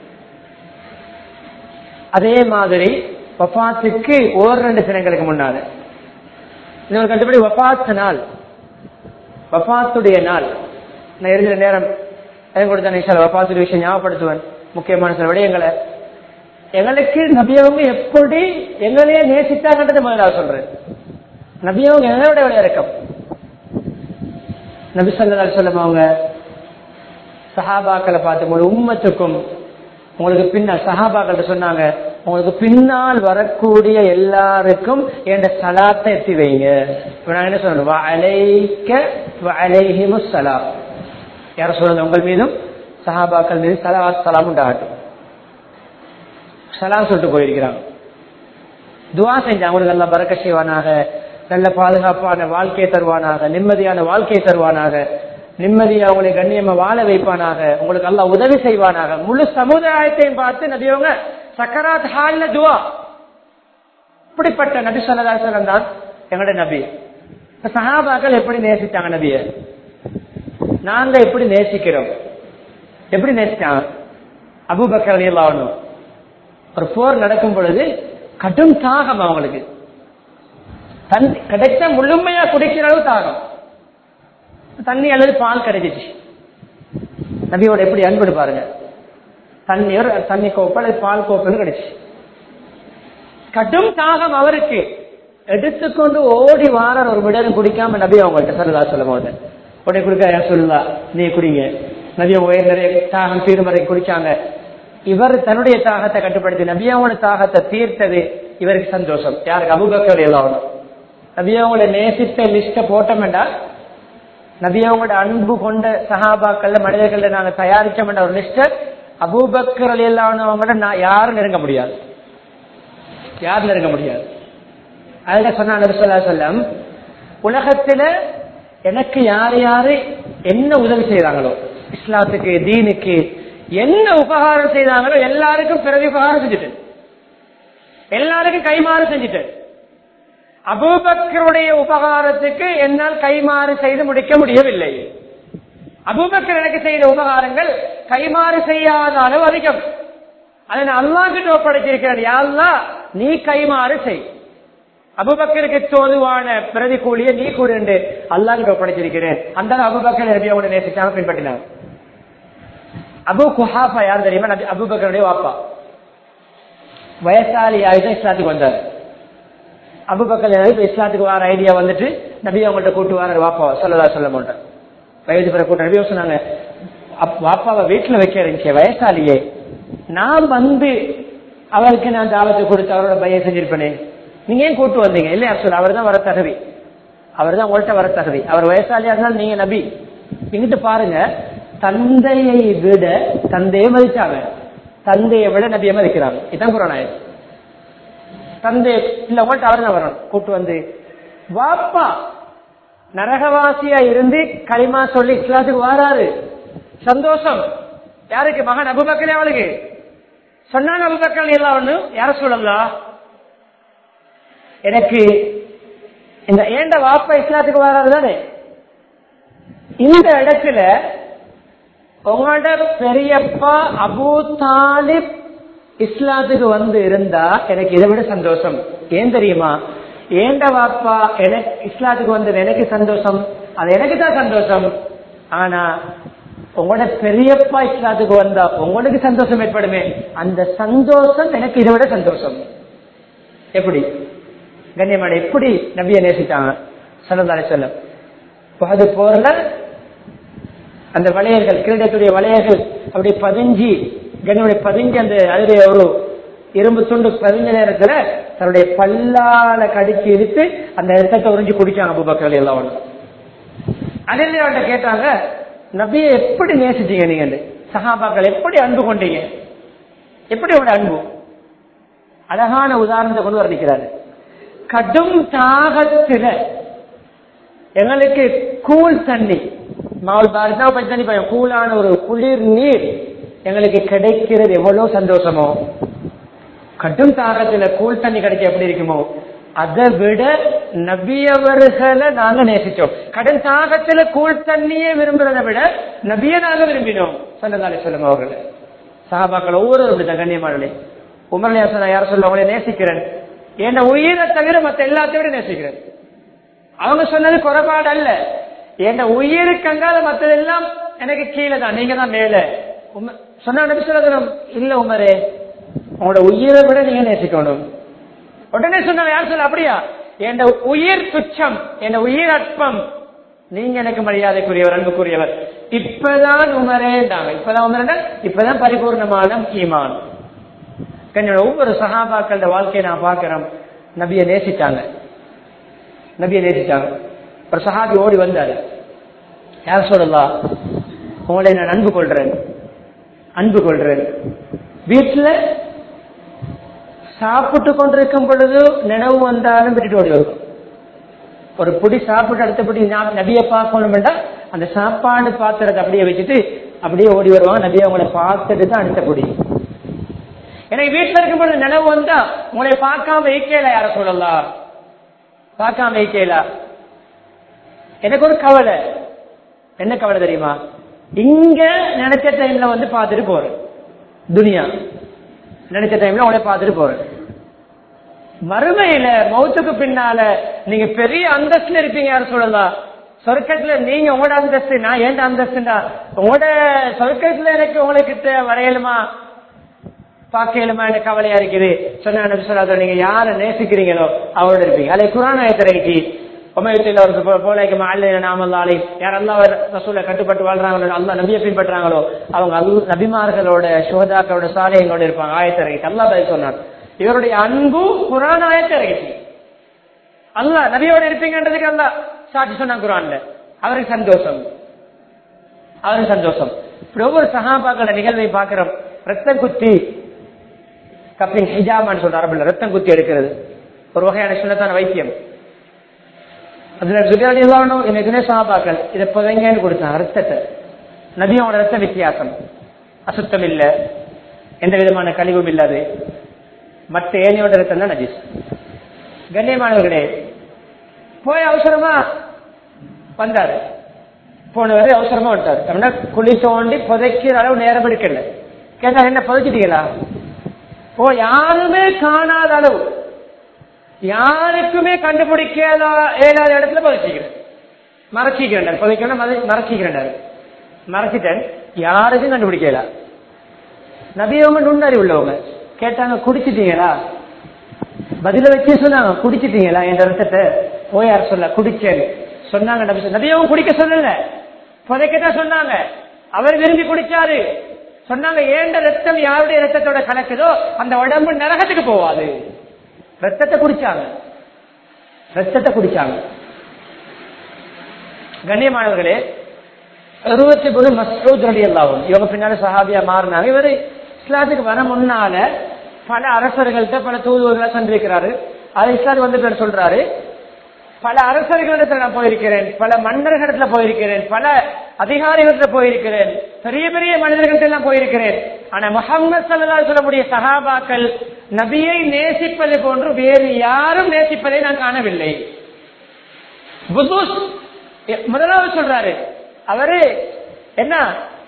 அதே மாதிரி வஃபாத்துக்கு ஒரு ரெண்டு தினங்களுக்கு முன்னால இன்னொரு கட்டுப்படி வஃபாத்து நாள் வஃபாத்துடைய நாள் நான் இருக்கிற நேரம் எனக்கு கொடுத்த சார் வஃபாத்துடைய விஷயம் ஞாபகப்படுத்துவேன் முக்கியமான சில விடயங்களை எங்களுக்கு நபியவங்க எப்படி எங்களையே நேசித்தாங்கன்றது முதல்ல சொல்றேன் நபியவங்க எங்களோட விட இறக்கம் நபி சொல்லா சொல்லும் அவங்க சஹாபாக்களை பார்த்து ஒரு உம்மத்துக்கும் உங்களுக்கு பின்னால் சஹாபாக்கள் சொன்னாங்க உங்களுக்கு பின்னால் வரக்கூடிய எல்லாருக்கும் என் சலாத்தை எத்தி வைங்க நான் என்ன சொல்லணும் சலாம் யார சொல்லுங்க உங்கள் மீதும் சஹாபாக்கள் மீது சலா சலாம் உண்டாகட்டும் சலாம் சொல்லிட்டு போயிருக்கிறாங்க துவா செஞ்சாங்க அவங்களுக்கு நல்லா பறக்க செய்வானாக நல்ல பாதுகாப்பான வாழ்க்கையை தருவானாக நிம்மதியான வாழ்க்கையை தருவானாக நிம்மதியா உங்களை கண்ணியமா வாழ வைப்பானாக உங்களுக்கு எல்லாம் உதவி செய்வானாக முழு சமுதாயத்தையும் பார்த்து நபியவங்க சக்கராத் ஹால்ல துவா இப்படிப்பட்ட நபி சொல்லதாசன் தான் எங்களுடைய நபி சஹாபாக்கள் எப்படி நேசித்தாங்க நபிய நாங்க எப்படி நேசிக்கிறோம் எப்படி நேசிச்சாங்க அபுபக்கர் எல்லாம் ஒரு போர் நடக்கும் பொழுது கடும் தாகம் அவங்களுக்கு தண்ணி கிடைச்சா முழுமையா குடிக்கிற அளவு தாகம் தண்ணி அல்லது பால் கிடைச்சிச்சு நபியோட எப்படி அன்பு பாருங்க தண்ணி ஒரு தண்ணி கோப்பை அல்லது பால் கோப்பை கிடைச்சு கடும் தாகம் அவருக்கு எடுத்துக்கொண்டு ஓடி வார ஒரு விடரும் குடிக்காம நபி அவங்கள்ட்ட சொல்லலா சொல்லும் போது உடனே குடிக்க சொல்லலா நீ குடிங்க நபி உயர் நிறைய தாகம் தீர்மறை குடிச்சாங்க இவர் தன்னுடைய தாகத்தை கட்டுப்படுத்தி நபியாவோட தாகத்தை தீர்த்தது இவருக்கு சந்தோஷம் யாருக்கு அபுபக்கர் எல்லாம் நபியாவோட நேசித்த லிஸ்ட போட்டோம்டா நபியாவோட அன்பு கொண்ட சஹாபாக்கள்ல மனிதர்கள நாங்க தயாரிச்சோம் ஒரு லிஸ்ட அபூபக்கர் எல்லாவங்கள நான் யாரும் நெருங்க முடியாது யாரும் நெருங்க முடியாது அதுல சொன்ன நபி சொல்லா சொல்லம் உலகத்துல எனக்கு யார் யாரு என்ன உதவி செய்யறாங்களோ இஸ்லாத்துக்கு தீனுக்கு என்ன உபகாரம் செய்தாங்களோ எல்லாருக்கும் பிறகு உபகாரம் செஞ்சுட்டேன் எல்லாருக்கும் கைமாறு செஞ்சுட்டேன் அபூபக்கருடைய உபகாரத்துக்கு என்னால் கைமாறு செய்து முடிக்க முடியவில்லை அபூபக்கர் எனக்கு செய்த உபகாரங்கள் கைமாறு செய்யாத அளவு அதிகம் அதை நான் அல்லாஹ் கிட்ட ஒப்படைச்சிருக்கிறேன் யாருலா நீ கைமாறு செய் அபுபக்கருக்கு தோதுவான பிரதி கூலியை நீ கூடு என்று அல்லாஹ் கிட்ட ஒப்படைச்சிருக்கிறேன் அந்த அபுபக்கர் நபி அவங்களை நேசிச்சாங்க பின்பற்றினாங்க அபு குஹாஃபா யார் தெரியுமா நபி அபுபக்கருடைய வாப்பா வயசாலி ஆயுதம் இஸ்லாத்துக்கு வந்தார் அபுபக்கர் இப்ப இஸ்லாத்துக்கு வர ஐடியா வந்துட்டு நபி அவங்கள்ட்ட கூட்டு வர வாப்பா சொல்லதா சொல்ல மாட்டேன் வயது பிற கூட்ட நபி சொன்னாங்க அப்- வாப்பாவை வீட்டுல வைக்க இருந்துச்சு வயசாலியே நான் வந்து அவருக்கு நான் தாவத்தை கொடுத்து அவரோட பையன் செஞ்சிருப்பேனே நீங்க ஏன் கூட்டு வந்தீங்க இல்லையா சொல்ல அவர் தான் வர தகுதி அவர் தான் உங்கள்கிட்ட வர தகுதி அவர் வயசாலியா இருந்தாலும் நீங்க நபி இங்கிட்டு பாருங்க தந்தையை விட தந்தையை மதிச்சாங்க தந்தையை விட நபியை மதிக்கிறாங்க இதான் குரானாயம் தந்தை இல்ல உங்கள்கிட்ட அவர் தான் வரணும் கூட்டு வந்து வாப்பா நரகவாசியா இருந்து களிமா சொல்லி இஸ்லாத்துக்கு வாராரு சந்தோஷம் யாருக்கு மகன் அபுபக்கரே அவளுக்கு சொன்னாங்க அபுபக்கர் எல்லாம் ஒண்ணு யார சொல்லலாம் எனக்கு இந்த ஏண்ட வாப்பா இஸ்லாத்துக்கு வராது தானே இந்த இடத்துல உங்களோட பெரியப்பா அபூ தாலிப் இஸ்லாத்துக்கு வந்து இருந்தா எனக்கு இதை விட சந்தோஷம் ஏன் தெரியுமா ஏண்ட வாப்பா எனக்கு இஸ்லாத்துக்கு வந்தது எனக்கு சந்தோஷம் அது எனக்கு தான் சந்தோஷம் ஆனா உங்களோட பெரியப்பா இஸ்லாத்துக்கு வந்தா உங்களுக்கு சந்தோஷம் ஏற்படுமே அந்த சந்தோஷம் எனக்கு இதை விட சந்தோஷம் எப்படி கண்ணியமான எப்படி நபியை நேசித்தாங்க சல்லல்லாஹு அலைஹி வஸல்லம் அது போறல அந்த வளையல்கள் கிரீடத்துடைய வளையல்கள் அப்படி பதிஞ்சு கண்ணியுடைய பதிஞ்சு அந்த அதுடைய ஒரு இரும்பு துண்டு பதிஞ்ச நேரத்துல தன்னுடைய பல்லால கடிச்சு இழுத்து அந்த ரத்தத்தை உறிஞ்சு குடிச்சாங்க அபுபக்கர் எல்லாம் ஒண்ணு அதில் அவன்கிட்ட கேட்டாங்க நபியை எப்படி நேசிச்சீங்க நீங்க சஹாபாக்கள் எப்படி அன்பு கொண்டீங்க எப்படி உங்களோட அன்பு அழகான உதாரணத்தை கொண்டு வர்ணிக்கிறாரு கடும் தாகத்துல எங்களுக்கு கூல் தண்ணி மாவல் பாரதா பச்சை தண்ணி பயம் கூலான ஒரு குளிர் நீர் எங்களுக்கு கிடைக்கிறது எவ்வளவு சந்தோஷமோ கடும் தாகத்துல கூல் தண்ணி கிடைக்க எப்படி இருக்குமோ அதை விட நபியவர்களை நாங்க நேசிச்சோம் கடும் தாகத்துல கூல் தண்ணியே விரும்புறதை விட நபியை நாங்க விரும்பினோம் சொன்னதாலே சொல்லுங்க அவர்களை சகாபாக்கள் ஒவ்வொரு கண்ணியமானே உமர்லியாசன யார சொல்ல அவங்களை நேசிக்கிறேன் என்ன உயிரை தவிர மத்த எல்லாத்தையும் விட நேசிக்கிறேன் அவங்க சொன்னது குறைபாடு அல்ல என் உயிருக்கு அங்கால மத்ததெல்லாம் எனக்கு கீழே தான் நீங்க தான் மேல உம- சொன்னா நபி சொல்லணும் இல்ல உமரே உங்களோட உயிரை விட நீங்க நேசிக்கணும் உடனே சொன்ன யார் சொல்ல அப்படியா என் உயிர் துச்சம் என் உயிர் அற்பம் நீங்க எனக்கு மரியாதைக்குரியவர் அன்புக்குரியவர் இப்பதான் உமரேண்டாங்க இப்பதான் உமரேண்டா இப்பதான் பரிபூர்ணமான ஈமான் என்னோட ஒவ்வொரு சகாபாக்களோட வாழ்க்கையை நான் பார்க்கிறோம் நபியை நேசிச்சாங்க நபியை நேசிச்சாங்க ஒரு சஹாபி ஓடி வந்தாரு யார் சொல்லலாம் உங்களை நான் அன்பு கொள்றேன் அன்பு கொள்றேன் வீட்டுல சாப்பிட்டு கொண்டிருக்கும் பொழுது நினைவு வந்தாலும் விட்டுட்டு ஓடி வரும் ஒரு புடி சாப்பிட்டு அடுத்தபடி நான் நபியை பார்க்கணும் அந்த சாப்பாடு பாத்திரத்தை அப்படியே வச்சுட்டு அப்படியே ஓடி வருவாங்க நபியை அவங்கள பார்த்துட்டு தான் அடுத்த புடி எனக்கு வீட்டுல இருக்கும் பொழுது நினைவு வந்தா உங்களை பார்க்காம வைக்கல யார சொல்லலாம் பார்க்காம வைக்கல எனக்கு ஒரு கவலை என்ன கவலை தெரியுமா இங்க நினைச்ச டைம்ல வந்து பார்த்துட்டு போறேன் துனியா நினைச்ச டைம்ல உங்களை பார்த்துட்டு போறேன் மறுமையில மௌத்துக்கு பின்னால நீங்க பெரிய அந்தஸ்துல இருப்பீங்க யாரும் சொல்லலாம் சொர்க்கத்துல நீங்க உங்களோட அந்தஸ்து நான் ஏண்ட அந்தஸ்துண்டா உங்களோட சொர்க்கத்துல எனக்கு உங்களுக்கு வரையலுமா பார்க்கலுமா எனக்கு கவலையா இருக்குது சொன்ன நபி சொல்லாத நீங்க யாரை நேசிக்கிறீங்களோ அவரோட இருப்பீங்க அதை குரான் ஆயத்திரைக்கு உமயத்தில் ஒரு போலைக்கு அல்ல நாமல்லாலே யார் அல்லா ரசூலை கட்டுப்பட்டு வாழ்றாங்களோ அல்லா நபியை பின்பற்றாங்களோ அவங்க அல்ல நபிமார்களோட சோதாக்களோட சாலையங்களோட இருப்பாங்க ஆயத்திரைக்கு அல்லா பதில் சொன்னார் இவருடைய அன்பு குரான் ஆயத்திரைக்கு அல்லா நபியோட இருப்பீங்கன்றதுக்கு அல்லா சாட்சி சொன்னாங்க குரான்ல அவருக்கு சந்தோஷம் அவருக்கு சந்தோஷம் இப்படி ஒவ்வொரு சகாபாக்கள நிகழ்வை பார்க்கிறோம் ரத்தம் குத்தி கப்பிங் ஹிஜாமான்னு சொல்ற அரபில் ரத்தம் குத்தி எடுக்கிறது ஒரு வகையான சுண்ணத்தான வைத்தியம் அதுல சுகாதி எல்லாம் எனக்கு சகாபாக்கள் இதை புதைங்கன்னு கொடுத்தாங்க ரத்தத்தை நபியோட ரத்த வித்தியாசம் அசுத்தம் இல்ல எந்த விதமான கழிவும் இல்லாது மற்ற ஏனையோட ரத்தம் தான் நஜீஸ் கண்ணியமானவர்களே போய் அவசரமா வந்தாரு போனவரு அவசரமா விட்டாரு அப்படின்னா குழி தோண்டி புதைக்கிற அளவு நேரம் எடுக்கல கேட்டா என்ன புதைச்சிட்டீங்களா ஓ யாருமே காணாத அளவு யாருக்குமே கண்டுபிடிக்காத ஏழாத இடத்துல புதைச்சிக்கிறேன் மறைச்சிக்கிறேன் புதைக்கணும் மறைச்சிக்கிறேன் மறைச்சிட்டேன் யாருக்கும் கண்டுபிடிக்கல நபியவங்க நுண்ணறி உள்ளவங்க கேட்டாங்க குடிச்சிட்டீங்களா பதில வச்சு சொன்னாங்க குடிச்சிட்டீங்களா என் ரத்தத்தை ஓயார் சொல்ல குடிச்சேன் சொன்னாங்க நபி நபியவங்க குடிக்க சொல்லல புதைக்கத்தான் சொன்னாங்க அவர் விரும்பி குடிச்சாரு சொன்னாங்க ஏண்ட ரத்தம் யாருடைய ரத்தத்தோட கலக்குதோ அந்த உடம்பு நரகத்துக்கு போவாது ரத்தத்தை குடிச்சாங்க ரத்தத்தை குடிச்சாங்க கண்ணியமானவர்களே அறுபத்தி மூணு மசூத் ரடி அல்லாவும் இவங்க பின்னால சஹாபியா மாறினாங்க இவரு இஸ்லாத்துக்கு வர முன்னால பல அரசர்கள்ட்ட பல தூதுவர்களை சென்றிருக்கிறாரு அது இஸ்லாத்துக்கு வந்து பேர் சொல்றாரு பல அரசர்களிடத்துல நான் போயிருக்கிறேன் பல மன்னர்களிடத்துல போயிருக்கிறேன் பல அதிகாரிகளிடத்துல போயிருக்கிறேன் பெரிய பெரிய மனிதர்கள்ட்ட எல்லாம் போயிருக்கிறேன் ஆனா முகமது சல்லா சொல்லக்கூடிய சஹாபாக்கள் நபியை நேசிப்பது போன்று வேறு யாரும் நேசிப்பதை நான் காணவில்லை புதுஸ் முதலாவது சொல்றாரு அவரு என்ன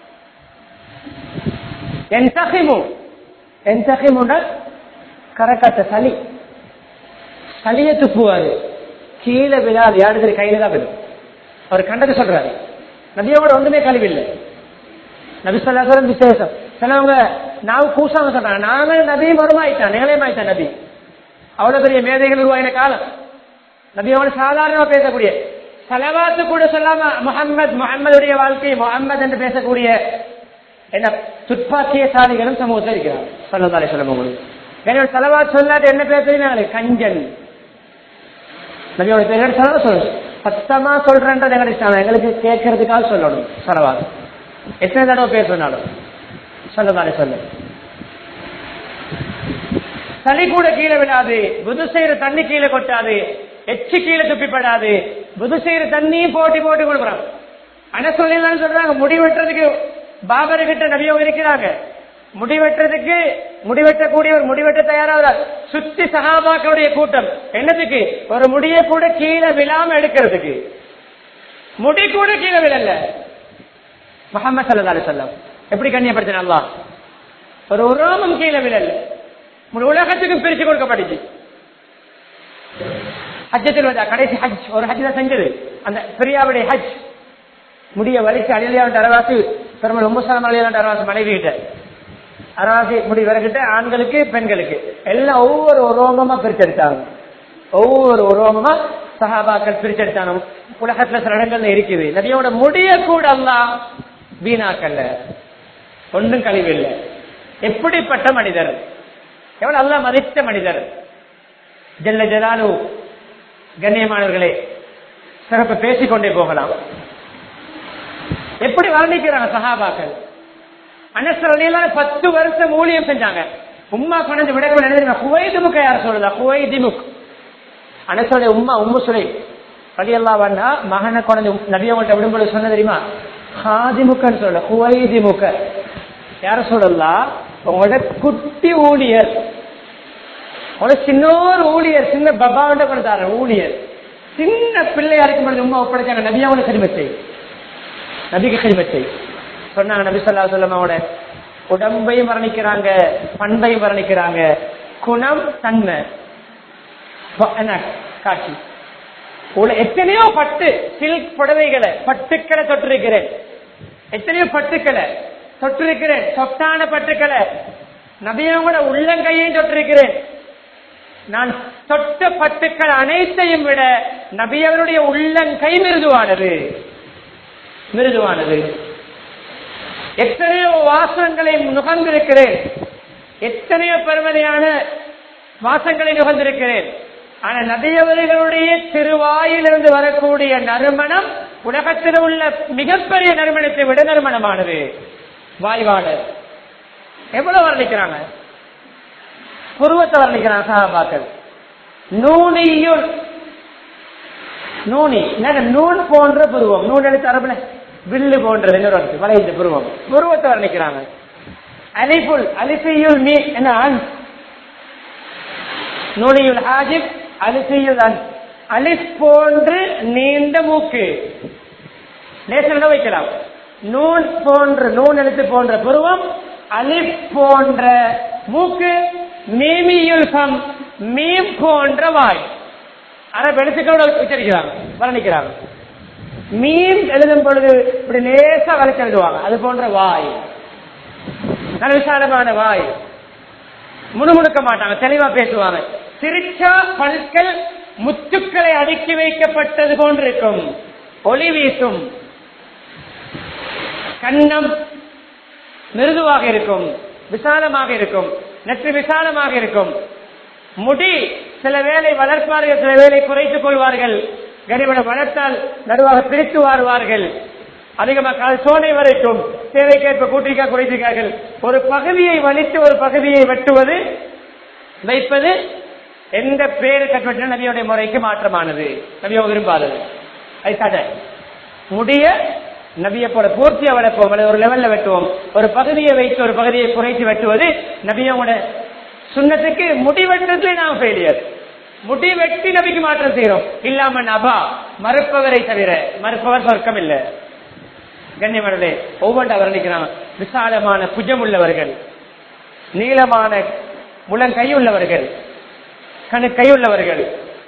என் தகிமு என் தகிமுட கரக்கட்ட சளி சளியை துப்புவாரு கீழே விழாது யாரு கையில தான் விழும் அவர் கண்டது சொல்றாரு நபியோட ஒன்றுமே கழிவில்லை நபி சொல்லாசலம் விசேஷம் சிலவங்க நான் கூசாம சொல்றாங்க நாங்கள் நபி மருமாயிட்டான் நிகழமாயிட்டான் நபி அவ்வளவு பெரிய மேதைகள் உருவாயின காலம் நபியோட சாதாரணமா பேசக்கூடிய செலவாத்து கூட சொல்லாம முகம்மது முகம்மதுடைய வாழ்க்கை முகம்மது என்று பேசக்கூடிய என்ன துப்பாக்கியசாலிகளும் சமூகத்தில் இருக்கிறார் சொல்லதாலே சொல்ல உங்களுக்கு என்னோட செலவாத் சொல்லாட்டு என்ன பேசுறீங்க கஞ்சன் நபியோட பேர் சொல்ல சொல்லணும் சத்தமா சொல்றேன்றது எங்களுக்கு எங்களுக்கு கேட்கறதுக்காக சொல்லணும் செலவாது எத்தனை தடவை பேர் சொன்னாலும் சொல்லதாலே சொல்ல சளி கூட கீழே விடாது புது செய்யற தண்ணி கீழே கொட்டாது எச்சு கீழே துப்பிப்படாது புது செய்யற தண்ணியும் போட்டி போட்டு கொடுக்குறான் ஆனா சொல்லலாம் சொல்றாங்க முடி வெட்டுறதுக்கு பாபர் கிட்ட நபியவங்க இருக்கிறாங்க முடி வெட்டுறதுக்கு முடிவெட்டக்கூடியவர் முடிவெட்ட தயாராகிறார் சுத்தி சகாபாக்களுடைய கூட்டம் என்னதுக்கு ஒரு முடிய கூட கீழே விழாம எடுக்கிறதுக்கு முடி கூட கீழே விழல முகமது சல்லா செல்லம் எப்படி கண்ணியப்படுத்தின அல்லா ஒரு உரோமம் கீழே விழல முழு உலகத்துக்கும் பிரிச்சு கொடுக்கப்பட்டுச்சு ஹஜ்ஜத்தில் வந்தா கடைசி ஹஜ் ஒரு ஹஜ் தான் செஞ்சது அந்த பிரியாவுடைய ஹஜ் முடிய வலிக்கு அழியாண்ட அரவாசி பெருமல் உம்புசலம் அழியாண்ட அரவாசி மனைவி கிட்ட அரவாசி முடி விறகிட்ட ஆண்களுக்கு பெண்களுக்கு எல்லாம் ஒவ்வொரு உரோமமா பிரிச்செடுத்தாங்க ஒவ்வொரு உரோமமா சஹாபாக்கள் பிரிச்செடுத்தாங்க உலகத்துல சில இடங்கள்ல இருக்குது நபியோட முடிய கூட எல்லாம் வீணாக்கல்ல ஒன்றும் கழிவில்லை எப்படிப்பட்ட மனிதர் எவ்வளவு அல்ல மதித்த மனிதர் ஜெல்ல ஜலாலு கண்ணியமானவர்களே சிறப்பு பேசிக்கொண்டே போகலாம் எப்படி வர்ணிக்கிறாங்க சஹாபாக்கள் அனசரணியில பத்து வருஷம் ஊழியம் செஞ்சாங்க உம்மா கொண்டு விடக்கூட நினைவு குவைதிமுக யார சொல்லுதா குவைதிமுக் அனசருடைய உம்மா உம்மு சுலை பதியல்லா வந்தா மகனை கொண்டு நபியவங்கள்ட்ட விடும்போது சொன்ன தெரியுமா ஹாதிமுக்கன்னு சொல்ல குவைதிமுக யார சொல்லலாம் உங்களோட குட்டி ஊழியர் உங்களோட சின்ன ஒரு ஊழியர் சின்ன பபாவிட்ட கொடுத்தாரு ஊழியர் சின்ன பிள்ளையா இருக்கும் பொழுது உமா ஒப்படைச்சாங்க நபியாவோட கரிமத்தை நபிக்கு கரிமத்தை சொன்னாங்க நபி சொல்லா சொல்லமாவோட உடம்பையும் வர்ணிக்கிறாங்க பண்பையும் வர்ணிக்கிறாங்க குணம் தன்மை என்ன காட்சி எத்தனையோ பட்டு சில்க் புடவைகளை பட்டுக்களை தொட்டிருக்கிறேன் எத்தனையோ பட்டுக்களை தொட்டிருக்கிறேன் சொத்தான பட்டுக்களை நபியோட உள்ளங்கையையும் தொட்டிருக்கிறேன் நான் தொட்ட பட்டுக்கள் அனைத்தையும் விட நபியவருடைய உள்ளங்கை மிருதுவானது மிருதுவானது எத்தனையோ வாசங்களை நுகர்ந்திருக்கிறேன் எத்தனையோ பெருமதியான வாசங்களை நுகர்ந்திருக்கிறேன் ஆனா நபியவர்களுடைய திருவாயிலிருந்து வரக்கூடிய நறுமணம் உலகத்தில் உள்ள மிகப்பெரிய நறுமணத்தை விட நறுமணமானது வாய்வாளர் எவ்வளவு வர்ணிக்கிறாங்க புருவத்தை வர்ணிக்கிறாங்க சகாபாக்கள் நூனியுள் நூனி நூன் போன்ற புருவம் நூன் எழுத்து அரபுல வில்லு போன்றது இன்னொரு வளைந்த புருவம் புருவத்தை வர்ணிக்கிறாங்க அலிஃபுல் அலிஃபியுல் மீ என்ன அன் நூலியுல் ஹாஜிப் அலிஃபியுல் அன் அலிஃப் போன்று நீண்ட மூக்கு நேசன வைக்கலாம் நூன் போன்ற நூன் எழுத்து போன்ற புருவம் அலிஃப் போன்ற மூக்கு மீமியுல் கம் மீம் போன்ற வாய் அரபு எழுத்துக்களோட உச்சரிக்கிறாங்க வர்ணிக்கிறாங்க மீன் எழுதும் பொழுது இப்படி லேசா வளைச்சு எழுதுவாங்க அது போன்ற வாய் நல்ல விசாலமான வாய் முணுமுணுக்க மாட்டாங்க தெளிவா பேசுவாங்க சிரிச்சா பல்கள் முத்துக்களை அடுக்கி வைக்கப்பட்டது போன்றிருக்கும் ஒளி வீசும் கண்ணம் மிருதுவாக இருக்கும் விசாலமாக இருக்கும் நெற்று விசாலமாக இருக்கும் முடி சில வேலை வளர்ப்பார்கள் சில வேலை குறைத்துக் கொள்வார்கள் கனிமனை வளர்த்தால் நடுவாக பிரித்து வாருவார்கள் அதிகமாக சோனை வரைக்கும் தேவைக்கேற்ப கூட்டிக்கா குறைத்திருக்கார்கள் ஒரு பகுதியை வலித்து ஒரு பகுதியை வெட்டுவது வைப்பது எந்த பேரு கட்டுவற்றின நபியோடைய முறைக்கு மாற்றமானது நபியோ விரும்பாதது அது கதை முடிய நபியை போல பூர்த்தியா வளர்ப்போம் அல்லது ஒரு லெவல்ல வெட்டுவோம் ஒரு பகுதியை வைத்து ஒரு பகுதியை குறைத்து வெட்டுவது நபியோட சுண்ணத்துக்கு முடி வெட்டுறதுல நாம் ஃபெயிலியர் முடி வெட்டி நபிக்கு மாற்றம் செய்யறோம் இல்லாம நபா மறுப்பவரை தவிர மறுப்பவர் சொர்க்கம் இல்லை கண்ணியமர்களே ஒவ்வொன்று வர்ணிக்கிறான் விசாலமான புஜம் உள்ளவர்கள் நீளமான முழங்கை உள்ளவர்கள் கணு கையுள்ளவர்கள்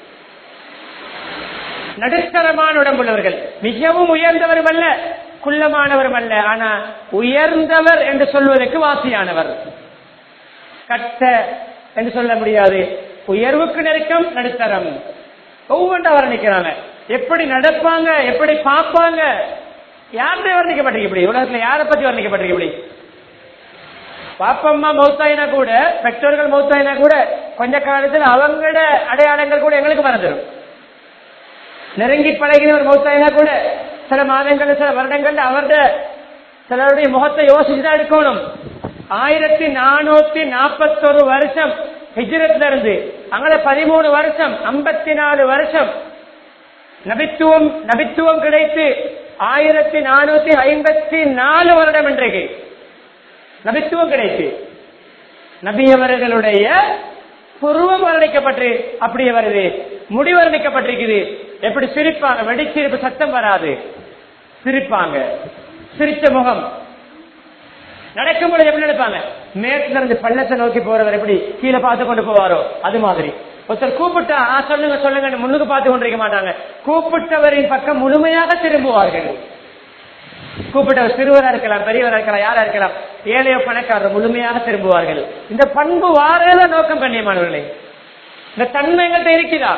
நடுத்தரமான உடம்புள்ளவர்கள் மிகவும் உயர்ந்தவரும் அல்ல குள்ளமானவரும் அல்ல ஆனா உயர்ந்தவர் என்று சொல்வதற்கு வாசியானவர் கட்ட என்று சொல்ல முடியாது உயர்வுக்கு நெருக்கம் நடுத்தரம் ஒவ்வொன்றா வர்ணிக்கிறாங்க எப்படி நடப்பாங்க எப்படி பார்ப்பாங்க யார்கிட்ட வர்ணிக்கப்பட்டிருக்கு இப்படி உலகத்துல யாரை பத்தி வர்ணிக்கப்பட்டிருக்கு இப்படி பாப்பம்மா மௌத்தாயினா கூட பெற்றோர்கள் மௌத்தாயினா கூட கொஞ்ச காலத்துல அவங்களோட அடையாளங்கள் கூட எங்களுக்கு மறந்துடும் நெருங்கி பழகினவர் மௌத்தாயினா கூட சில மாதங்கள் சில வருடங்கள் அவருடைய சிலருடைய முகத்தை யோசிச்சுதான் எடுக்கணும் ஆயிரத்தி நானூத்தி நாற்பத்தொரு வருஷம் ஹிஜ்ரத்ல இருந்து அங்கே பதிமூணு வருஷம் ஐம்பத்தி நாலு வருஷம் நபித்துவம் நபித்துவம் கிடைத்து ஆயிரத்தி நானூத்தி ஐம்பத்தி நாலு வருடம் இன்றைக்கு நபித்துவம் கிடைத்து நபியவர்களுடைய புருவம் வர்ணிக்கப்பட்டு அப்படியே வருது முடி வர்ணிக்கப்பட்டிருக்குது எப்படி சிரிப்பாங்க வெடிச்சிருப்பு சத்தம் வராது சிரிப்பாங்க சிரிச்ச முகம் நடக்கும் பொழுது எப்படி நடப்பாங்க மேற்குல இருந்து பள்ளத்தை நோக்கி போறவர் எப்படி கீழே பார்த்து கொண்டு போவாரோ அது மாதிரி ஒருத்தர் கூப்பிட்டா ஆ சொல்லுங்க சொல்லுங்க முன்னுக்கு பார்த்து கொண்டிருக்க மாட்டாங்க கூப்பிட்டவரின் பக்கம் முழுமையாக திரும்புவார்கள் கூப்பிட்டவர் சிறுவரா இருக்கலாம் பெரியவரா இருக்கலாம் யாரா இருக்கலாம் ஏழையோ பணக்காரர் முழுமையாக திரும்புவார்கள் இந்த பண்பு வாரத நோக்கம் கண்ணியமானவர்களே இந்த தன்மை எங்கள்கிட்ட இருக்குதா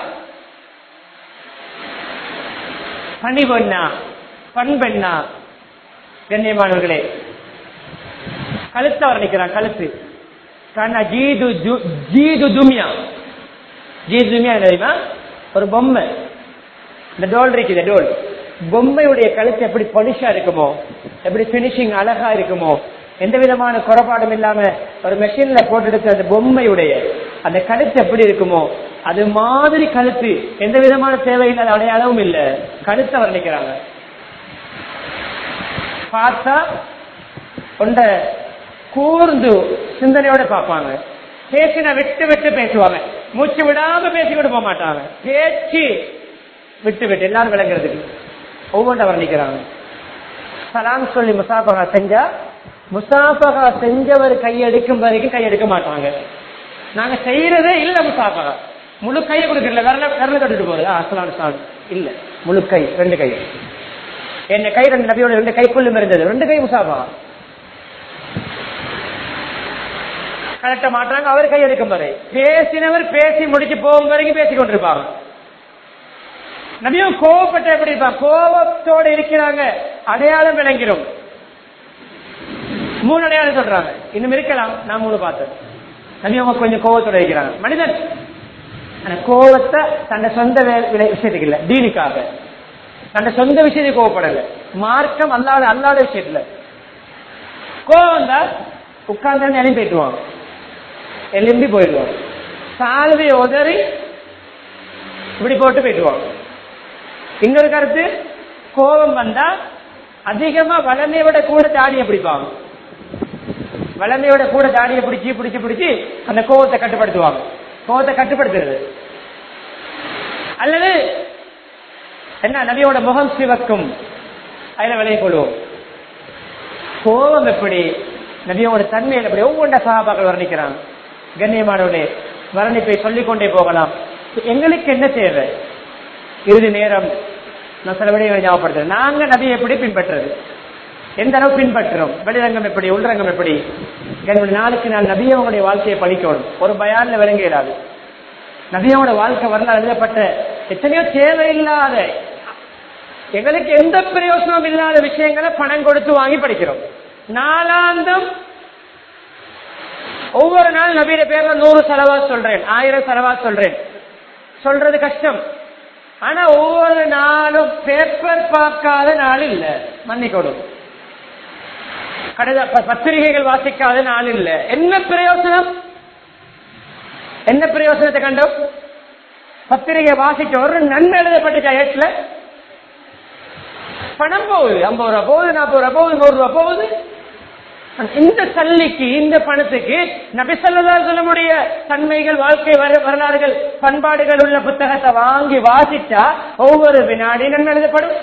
பணிபொன்னா பண்பெண்ணா கண்ணியமானவர்களே கழுத்தை வர்ணிக்கிறான் கழுத்து கண்ணா ஜீது ஜு- ஜீது துமியா ஜீது துமியா என்ன தெரியுமா ஒரு பொம்மை இந்த டோல் இருக்குது டோல் பொம்மையுடைய கழுத்து எப்படி பொலிஷா இருக்குமோ எப்படி பினிஷிங் அழகா இருக்குமோ எந்த விதமான குறைபாடும் இல்லாம ஒரு மெஷின்ல போட்டு எடுத்த அந்த பொம்மையுடைய அந்த கழுத்து எப்படி இருக்குமோ அது மாதிரி கழுத்து எந்த விதமான தேவையில்லாத அடையாளமும் இல்ல கழுத்தை வர்ணிக்கிறாங்க பார்த்தா கொண்ட கூர்ந்து சிந்தனையோட பார்ப்பாங்க பேசின விட்டு விட்டு பேசுவாங்க மூச்சு விடாம பேசிக்கிட்டு போக மாட்டாங்க பேச்சு விட்டு விட்டு எல்லாரும் விளங்குறதுக்கு ஒவ்வொன்றை வர்ணிக்கிறாங்க சலாம் சொல்லி முசாபகா செஞ்சா முசாபகா செஞ்சவர் கையெடுக்கும் வரைக்கும் கையெடுக்க மாட்டாங்க நாங்க செய்யறதே இல்ல முசாபகா முழு கையை கொடுக்கல விரல விரல தொட்டுட்டு போறது அசலாம் சால் இல்ல முழு கை ரெண்டு கை என்ன கை ரெண்டு நபியோட ரெண்டு கைக்குள்ளும் இருந்தது ரெண்டு கை முசாபகா கலட்ட மாட்டாங்க அவர் கையெடுக்கும் வரை பேசினவர் பேசி முடிச்சு போகும் வரைக்கும் பேசிக் கொண்டிருப்பாங்க நபியும் கோவப்பட்ட எப்படி இருப்பாங்க கோபத்தோட இருக்கிறாங்க அடையாளம் விளங்கிடும் மூணு அடையாளம் சொல்றாங்க இன்னும் இருக்கலாம் நான் மூணு பார்த்தேன் நபியவங்க கொஞ்சம் கோவத்தோட இருக்கிறாங்க மனிதன் ஆனா கோவத்தை தன்னை சொந்த வே- விலை- விஷயத்துக்கு இல்ல தீனுக்காக தன்னை சொந்த விஷயத்துக்கு கோவப்படல மார்க்கம் அல்லாத அல்லாத விஷயத்துல கோவம் தான் உட்கார்ந்து எலும்பி போயிட்டுவாங்க எலும்பி போயிடுவாங்க சால்வை உதறி இப்படி போட்டு போயிட்டுவாங்க இன்னொரு கருத்து கோபம் வந்தா அதிகமா வளமையை விட கூட தாடியை பிடிப்பாங்க வளமையோட கூட தாடியை பிடிச்சி பிடிச்சி பிடிச்சி அந்த கோவத்தை கட்டுப்படுத்துவாங்க கோவத்தை கட்டுப்படுத்துறது அல்லது என்ன நபியோட முகம் சிவக்கும் அதுல விலையை கொள்வோம் கோபம் எப்படி நபியோட தன்மையில் எப்படி ஒவ்வொன்ற சகாபாக்கள் வர்ணிக்கிறாங்க கண்ணியமானவர்களே வர்ணிப்பை சொல்லிக் கொண்டே போகலாம் எங்களுக்கு என்ன தேவை இறுதி நேரம் நான் சில விடைகளை ஞாபகப்படுத்துறேன் நாங்க நபியை எப்படி பின்பற்றுறது எந்த அளவு பின்பற்றுறோம் வெளிரங்கம் எப்படி உள்ரங்கம் எப்படி என்னுடைய நாளுக்கு நாள் நபியவங்களுடைய வாழ்க்கையை படிக்கணும் ஒரு பயான்ல விளங்க இயலாது நபியோட வாழ்க்கை வரலாறு எழுதப்பட்ட எத்தனையோ தேவையில்லாத எங்களுக்கு எந்த பிரயோசனம் இல்லாத விஷயங்களை பணம் கொடுத்து வாங்கி படிக்கிறோம் நாலாந்தம் ஒவ்வொரு நாள் நபீர பேர்ல நூறு செலவா சொல்றேன் ஆயிரம் செலவா சொல்றேன் சொல்றது கஷ்டம் ஆனா ஒவ்வொரு நாளும் பேப்பர் பார்க்காத நாள் இல்ல மன்னிக்கணும் கடித ப- பத்திரிகைகள் வாசிக்காத நாள் இல்ல என்ன பிரயோசனம் என்ன பிரயோசனத்தை கண்டோம் பத்திரிகை வாசிக்க ஒரு நன்மை எழுதப்பட்ட ஏட்ல பணம் போகுது ஐம்பது ரூபா போகுது நாற்பது ரூபா போகுது நூறு ரூபா போகுது இந்த சல்லிக்கு இந்த பணத்துக்கு நபிசல்லாசலமுடைய தன்மைகள் வாழ்க்கை வர- வரலாறுகள் பண்பாடுகள் உள்ள புத்தகத்தை வாங்கி வாசிச்சா ஒவ்வொரு வினாடி நன்மை எழுதப்படும்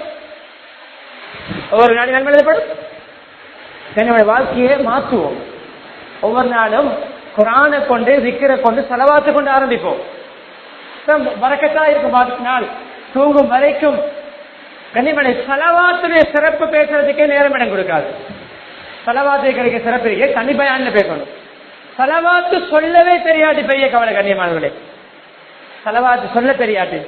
ஒவ்வொரு வினாடி நன்மை எழுதப்படும் என்னுடைய வாழ்க்கையை மாற்றுவோம் ஒவ்வொரு நாளும் குரானை கொண்டு விக்கிர கொண்டு செலவாத்து கொண்டு ஆரம்பிப்போம் வரக்கத்தா இருக்கும் பாக்கி நாள் தூங்கும் வரைக்கும் கண்ணிமனை செலவாத்துடைய சிறப்பு பேசுறதுக்கே நேரம் இடம் கொடுக்காது செலவாத்து கிடைக்க சிறப்பு இருக்கு தனி பயான்ல பேசணும் செலவாத்து சொல்லவே தெரியாது பெரிய கவலை கண்ணியமானவர்களே செலவாத்து சொல்ல தெரியாது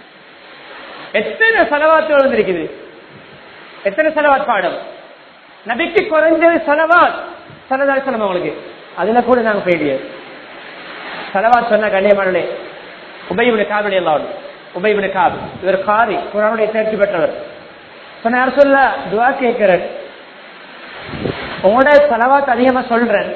எத்தனை செலவாத்து வந்திருக்குது எத்தனை செலவாத் பாடம் நபிக்கு குறைஞ்சது செலவாத் செலவாத் சொல்லுங்க உங்களுக்கு அதுல கூட நாங்க ஃபெயிலியர் செலவாத் சொன்ன கண்ணியமானே உபயவின காவலி எல்லாம் உபயவின காப் இவர் காரி குரானுடைய தேர்ச்சி பெற்றவர் சொன்ன யார் சொல்ல துவா கேட்கிறேன் உங்களோட செலவாத் அதிகமா சொல்றேன்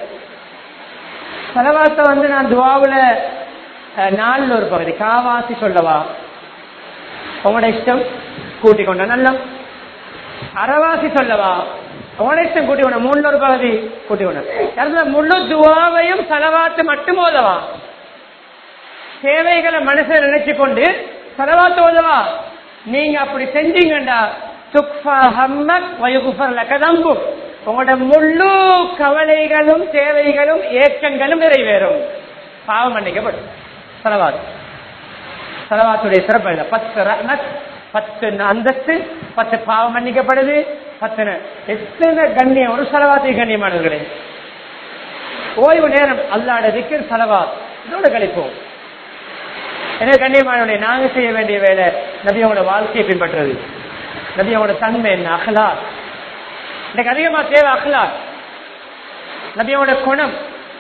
செலவாத்த வந்து நான் துவாவுல அஹ், நாலுல ஒரு பகுதி காவாசி சொல்லவா உங்களோட இஷ்டம் கூட்டிக் கொண்ட நல்ல அறவாசி சொல்லவா உங்களோட இஷ்டம் கூட்டி கொண்ட மூணுல ஒரு பகுதி கூட்டி கொண்ட முழு துவாவையும் செலவாத்து மட்டும் ஓதவா தேவைகளை மனசுல நினைச்சு கொண்டு செலவாத்து ஓதவா நீங்க அப்படி செஞ்சீங்கண்டா துக்ஃபா ஹம்மக் வயுகுஃபர் லகதம்பு உங்களோட முழு கவலைகளும் தேவைகளும் ஏக்கங்களும் நிறைவேறும் பாவம் மன்னிக்கப்படும் செலவாத்து செலவாத்துடைய சிறப்பு இதுதான். பத்து ரஹ்மத் பத்து அந்தஸ்து பத்து பாவம் மன்னிக்கப்படுது பத்து எத்தனை கண்ணியம் ஒரு செலவாத்தை கண்ணியமானவர்களே ஓய்வு நேரம் அல்லாட திக்கர் செலவாத் இதோட கழிப்போம் எனவே கண்ணியமானவர்களே நாங்க செய்ய வேண்டிய வேலை நபியோட வாழ்க்கையை பின்பற்றுறது நபியோட தன்மை என்ன அகலா எனக்கு அதிகமா தேவை அகலா நபியோட குணம்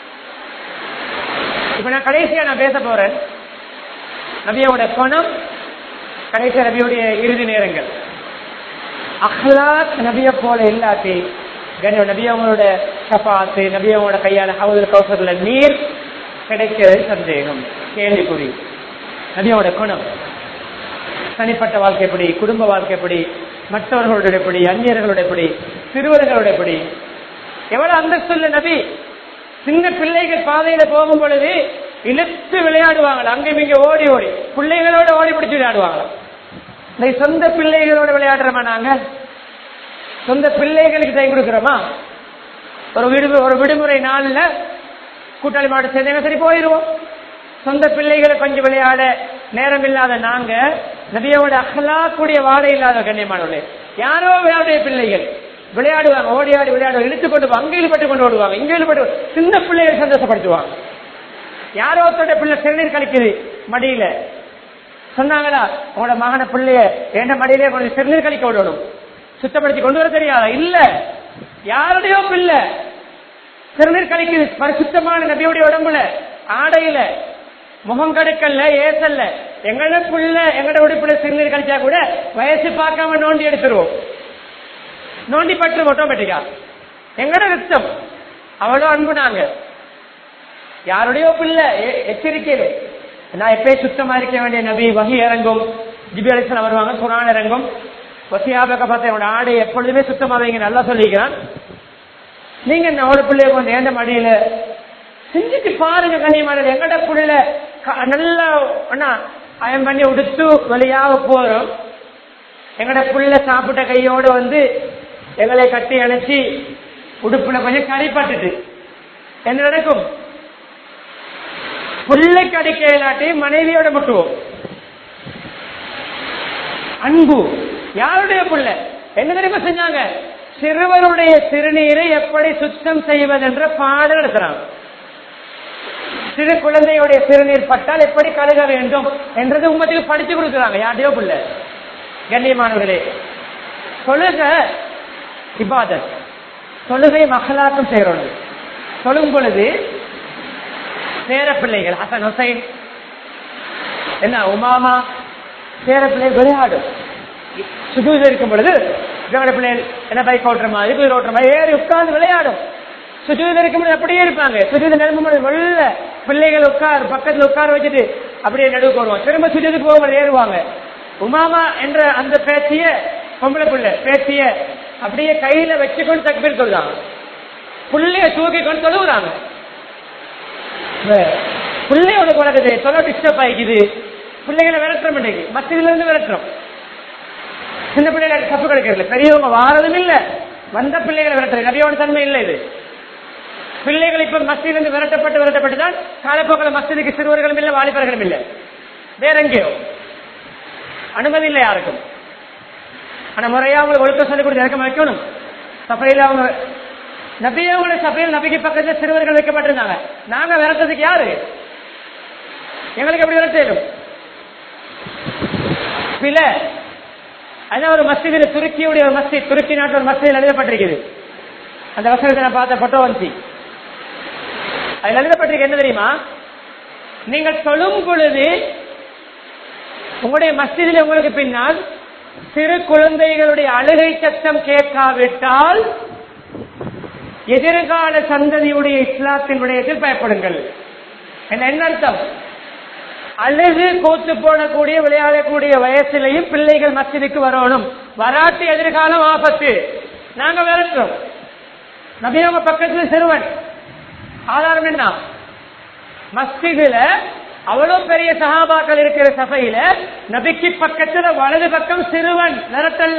இப்ப நான் கடைசியா நான் பேச போறேன் நபியோட குணம் கடைசி நபியுடைய இறுதி நேரங்கள் அஹ்லாக் நபிய போல இல்லாட்டி கண்ணியம் நபியவங்களோட சபாத்து நபியவங்களோட கையால ஹவுதுல் கௌசர்ல நீர் கிடைக்கிறது சந்தேகம் கேள்விக்குறி நபியோட குணம் தனிப்பட்ட வாழ்க்கை எப்படி குடும்ப வாழ்க்கை எப்படி மற்றவர்களோட எப்படி அந்நியர்களோட எப்படி சிறுவர்களோட எப்படி எவ்வளவு அந்தஸ்துள்ள நபி சின்ன பிள்ளைகள் பாதையில போகும் பொழுது இழுத்து விளையாடுவாங்க அங்கும் இங்க ஓடி ஓடி பிள்ளைகளோட ஓடி பிடிச்சு விளையாடுவாங்க இந்த சொந்த பிள்ளைகளோட விளையாடுறோமா நாங்க சொந்த பிள்ளைகளுக்கு டைம் கொடுக்கிறோமா ஒரு விடுமு ஒரு விடுமுறை நாள்ல கூட்டாளி மாவட்ட சேர்ந்தவங்க சரி போயிருவோம் சொந்த பிள்ளைகளை கொஞ்சம் விளையாட நேரம் இல்லாத நாங்க நபியோட அகலா கூடிய வாடை இல்லாத கண்ணியமானவர்களே யாரோ விளையாடைய பிள்ளைகள் விளையாடுவாங்க ஓடி ஆடி விளையாடுவாங்க இழுத்து கொண்டு போ- அங்க இழுபட்டு கொண்டு ஓடுவாங்க இங்க இழுபட்டு சின்ன பிள்ளைகள் சந்தோஷப்படுத்துவாங்க யாரோ ஒருத்தருடைய பிள்ளை சிறுநீர் கழிக்குது மடியில சொன்னாங்களா உங்களோட மகன பிள்ளைய என் மடியிலே கொஞ்சம் சிறுநீர் கழிக்க விடணும் சுத்தப்படுத்தி கொண்டு வர தெரியாதா இல்ல யாருடையோ பிள்ளை சிறுநீர் கழிக்குது பரிசுத்தமான நபியுடைய உடம்புல ஆடையில முகம் கடுக்கல்ல ஏசல்ல எங்களோட புள்ள எங்களோட உடுப்புல சிறுநீர் கழிச்சா கூட வயசு பார்க்காம நோண்டி எடுத்துருவோம் நோண்டி பற்று ஆட்டோமேட்டிக்கா எங்கட ரத்தம் அவ்வளவு அன்பு நாங்க யாருடையோ பிள்ளை எ- எச்சரிக்கையில நான் எப்பயும் சுத்தமா இருக்க வேண்டிய நபி வகி இறங்கும் ஜிபி அலிஸ்லாம் வருவாங்க குரான் இறங்கும் வசியாபக பார்த்த என்னோட ஆடை எப்பொழுதுமே சுத்தமா வைங்க நல்லா சொல்லிக்கிறான் நீங்க என்ன ஒரு பிள்ளைய கொஞ்சம் ஏண்ட மடியில செஞ்சுட்டு பாருங்க கண்ணியமான எங்கட புள்ள க- நல்லா அண்ணா அயம் பண்ணி உடுத்து வழியாக போறோம் எங்கட புள்ள சாப்பிட்ட கையோட வந்து எங்களை கட்டி அணைச்சி உடுப்புல கொஞ்சம் கறிப்பட்டுட்டு என்ன நடக்கும் புள்ளைக்கு அடிக்க இல்லாட்டி மனைவியோட முட்டுவோம் அன்பு யாருடைய புள்ள என்ன தெரியுமா செஞ்சாங்க சிறுவருடைய சிறுநீரை எப்படி சுத்தம் செய்வதென்ற பாடம் எடுக்கிறாங்க சிறு குழந்தையுடைய சிறுநீர் பட்டால் எப்படி கழுக வேண்டும் என்றது உமத்துக்கு படிச்சு கொடுக்குறாங்க யார்டையோ புள்ள கண்ணியமானவர்களே தொழுக இபாதத் தொழுகை மகளாக்கம் செய்கிறோம் தொழும் பொழுது பேர பிள்ளைகள் ஹசன் ஹுசைன் என்ன உமாமா பேர பிள்ளைகள் விளையாடும் சுஜூது இருக்கும் பொழுது பேர பிள்ளைகள் என்ன பைக் ஓட்டுற மாதிரி குதிரை ஓட்டுற மாதிரி ஏறி உட்கார்ந்து விளையாடும் சுஜூது இருக்கும் பொழுது அப்படியே இருப்பாங்க சுஜூது நிரம்பும் பொழுது வெள்ள பிள்ளைகள் உட்கார் பக்கத்துல உட்கார வச்சுட்டு அப்படியே நடுவுக்கு வருவாங்க திரும்ப சுஜூதுக்கு போகும்போது ஏறுவாங்க உமாமா என்ற அந்த பேச்சிய பொம்பளை பிள்ளை பேச்சிய அப்படியே கையில வச்சுக்கொண்டு தக்பீர் சொல்றாங்க புள்ளைய தூக்கி கொண்டு தொழுவுறாங்க பிள்ளையோட குழந்தை தொலை டிஸ்டர்ப் ஆகிக்குது பிள்ளைகளை விரட்டுற மாட்டேங்குது மத்தியில இருந்து விரட்டுறோம் சின்ன பிள்ளைகளை தப்பு கிடைக்கிறது பெரியவங்க வாரதும் இல்ல வந்த பிள்ளைகளை விரட்டுறது நபியோட தன்மை இல்லை இது பிள்ளைகள் இப்ப மஸ்தியிலிருந்து விரட்டப்பட்டு விரட்டப்பட்டு தான் காலப்போக்கில் மஸ்திக்கு சிறுவர்களும் இல்லை வாலிபர்களும் இல்லை வேற எங்கேயோ அனுமதி இல்லை யாருக்கும் ஆனா முறையா அவங்களுக்கு ஒழுக்க சொல்லி கொடுத்து இறக்கம் வைக்கணும் சபையில அவங்க நபியவங்களுடைய சபையில் நபிக்கு பக்கத்துல சிறுவர்கள் வைக்கப்பட்டிருந்தாங்க நாங்க விரட்டதுக்கு யாரு எங்களுக்கு எப்படி விரட்டும் பில அதான் ஒரு மஸ்ஜிதில் துருக்கியுடைய ஒரு மஸ்ஜித் துருக்கி நாட்டில் ஒரு மஸ்ஜிதில் எழுதப்பட்டிருக்குது அந்த வசனத்தை நான் பார்த்த போட்டோ வந்துச்சு அதில் எழுதப்பட்டிருக்கு என்ன தெரியுமா நீங்கள் சொல்லும் பொழுது உங்களுடைய மஸ்ஜிதில் உங்களுக்கு பின்னால் சிறு குழந்தைகளுடைய அழுகை சத்தம் கேட்காவிட்டால் எதிர்கால சந்ததியுடைய இஸ்லாத்தினுடைய பயப்படுங்கள் என்ன என்ன அர்த்தம் அழுது கூத்து போடக்கூடிய விளையாடக்கூடிய வயசுலையும் பிள்ளைகள் மஸ்ஜிதுக்கு வரணும் வராட்டு எதிர்காலம் ஆபத்து நாங்க விரட்டுறோம் நபியவங்க பக்கத்துல சிறுவன் ஆதாரம் என்ன மஸ்ஜிதுல அவ்வளவு பெரிய சகாபாக்கள் இருக்கிற சபையில நபிக்கு பக்கத்துல வலது பக்கம் சிறுவன் விரட்டல்ல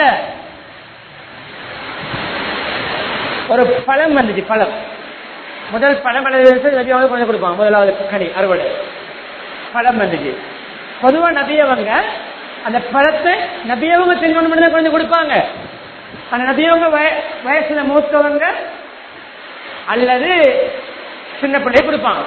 ஒரு பழம் வந்துச்சு பழம் முதல் பழம் அல்லது நபியாவது கொஞ்சம் கொடுப்பாங்க முதலாவது கனி அறுவடை பழம் வந்துச்சு பொதுவா நபியவங்க அந்த பழத்தை நபியவங்க தின்னொன்று மட்டும் தான் கொஞ்சம் கொடுப்பாங்க அந்த நபியவங்க வய- வயசுல மூத்தவங்க அல்லது சின்ன பிள்ளைய கொடுப்பாங்க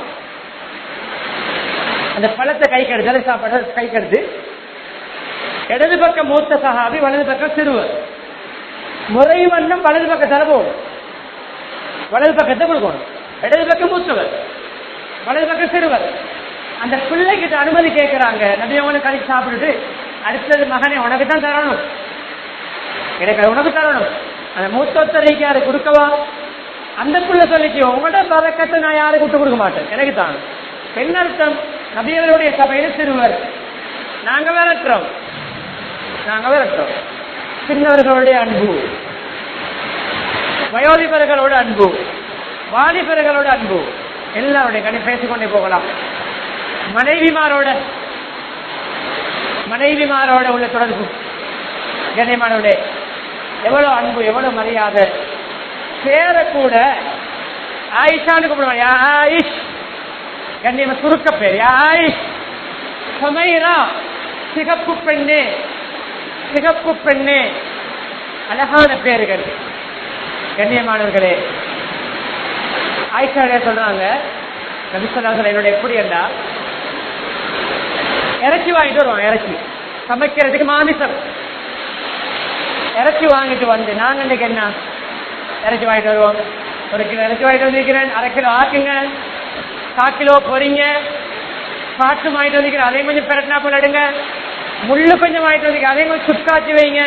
அந்த பழத்தை கை கெடுத்து அதை சாப்பாடு கை கெடுத்து இடது பக்கம் மூத்த சகாபி வலது பக்கம் சிறுவர் முறை வண்ணம் வலது பக்கத்தால போகணும் வலது பக்கத்தை கொடுக்கணும் இடது பக்கம் மூத்தவர் வலது பக்கம் சிறுவர் அந்த பிள்ளைகிட்ட அனுமதி கேட்கிறாங்க நபியவங்களும் கழிச்சு சாப்பிட்டுட்டு அடுத்தது மகனை உனக்கு தான் தரணும் எனக்கு அது உனக்கு தரணும் அந்த மூத்தொத்தரைக்கு யாரு கொடுக்கவா அந்த பிள்ளை சொல்லிச்சு உங்களோட பறக்கத்தை நான் யாருக்கு விட்டு கொடுக்க மாட்டேன் எனக்கு தான் என்ன அர்த்தம் நபியவருடைய சபையில சிறுவர் நாங்க விரட்டுறோம் நாங்க விரட்டுறோம் சின்னவர்களுடைய அன்பு வயோதிபர்களோட அன்பு வாலிபர்களோட அன்பு எல்லாருடைய கணி பேசிக்கொண்டே போகலாம் மனைவிமாரோட மனைவிமாரோட உள்ள தொடர்பு கண்ணியமானவர்களே எவ்வளவு அன்பு எவ்வளவு மரியாதை பேர கூட ஆயிஷான்னு கூப்பிடுவாங்க யா ஆயிஷ் கண்ணியமா சுருக்க பேர் யா ஆயிஷ் சமைரா சிகப்பு பெண்ணே சிகப்பு பெண்ணே அழகான பேர்கள் கண்ணியமானவர்களே ஆயிஷா சொல்றாங்க நபிசல்லாசல் என்னோட எப்படி என்றா இறைச்சி வாங்கிட்டு வருவாங்க இறைச்சி சமைக்கிறதுக்கு மாமிசம் இறைச்சி வாங்கிட்டு வந்து நாங்க இன்னைக்கு என்ன இறைச்சி வாங்கிட்டு வருவோம் ஒரு கிலோ இறைச்சி வாங்கிட்டு வந்திருக்கிறேன் அரை கிலோ ஆக்குங்க கால் கிலோ பொரிங்க பாட்டு வாங்கிட்டு வந்திருக்கிறேன் அதையும் கொஞ்சம் பெரட்டினா போல எடுங்க முள்ளு கொஞ்சம் வாங்கிட்டு வந்திருக்கேன் அதையும் கொஞ்சம் சுக்காச்சி வைங்க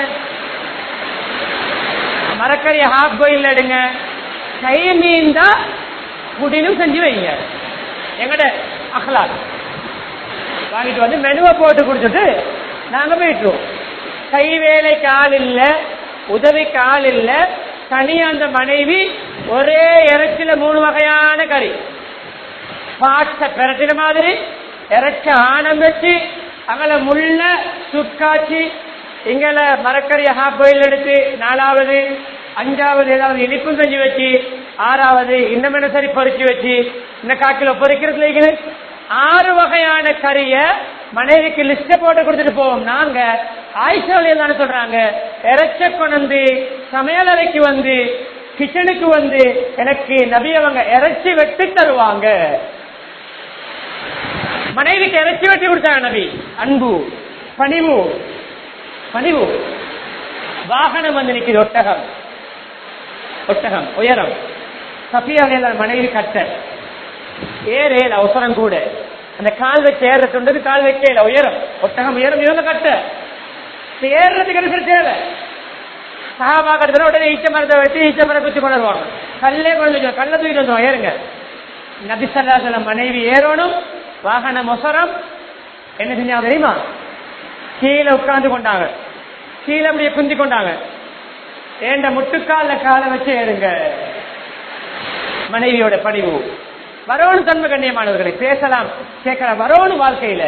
மரக்கறி ஹாஃப் பாயில் எடுங்க கை மீன் தான் புடினும் செஞ்சு வைங்க எங்கட அகலால் வாங்கிட்டு வந்து மெனுவை போட்டு கொடுத்துட்டு நாங்க போயிட்டுருவோம் கை வேலைக்கு ஆள் இல்ல உதவிக்கு ஆள் இல்ல தனியா அந்த மனைவி ஒரே இறைச்சியில மூணு வகையான கறி பாட்ட பிரட்டின மாதிரி இறைச்ச ஆணம் வச்சு அங்கல முள்ள சுக்காச்சி இங்கல மரக்கறிய ஹாஃப் பாயில் எடுத்து நாலாவது அஞ்சாவது ஏதாவது இனிப்பும் செஞ்சு வச்சு ஆறாவது இன்னும் என்ன சரி பொறிச்சு வச்சு இந்த காக்கில பொறிக்கிறதுல இருக்குது ஆறு வகையான கறிய மனைவிக்கு லிஸ்ட போட்டு கொடுத்துட்டு போவோம் நாங்க ஆயிஷாவில் தானே சொல்றாங்க இறைச்ச கொண்டு சமையலறைக்கு வந்து கிச்சனுக்கு வந்து எனக்கு நபி அவங்க இறைச்சி வெட்டி தருவாங்க மனைவிக்கு இறைச்சி வெட்டி கொடுத்தாங்க நபி அன்பு பணிவு பணிவு வாகனம் வந்து நிற்குது ஒட்டகம் ஒட்டகம் உயரம் சஃபியா மனைவி கட்ட ஏறேல அவசரம் கூட அந்த கால் வச்சு ஏற சொன்னது கால் வைக்கல உயரம் ஒட்டகம் உயரம் இவங்க கட்ட ஏறுறதுக்கு என்ன தேவை சகாபா கட்டுற உடனே ஈச்ச மரத்தை வச்சு ஈச்ச மரம் குத்தி கொண்டு வருவாங்க கல்லே கொண்டு வந்து கல்ல தூக்கிட்டு வந்துருவோம் ஏறுங்க நபிசல்லாசல மனைவி ஏறணும் வாகன மொசரம் என்ன செஞ்சாங்க தெரியுமா கீழே உட்கார்ந்து கொண்டாங்க கீழே அப்படியே குந்தி கொண்டாங்க ஏண்ட முட்டுக்கால காலை வச்சு ஏறுங்க மனைவியோட பணிவு வரணும் தன்மை கண்ணியமானவர்களை பேசலாம் கேட்கலாம் வரணும் வாழ்க்கையில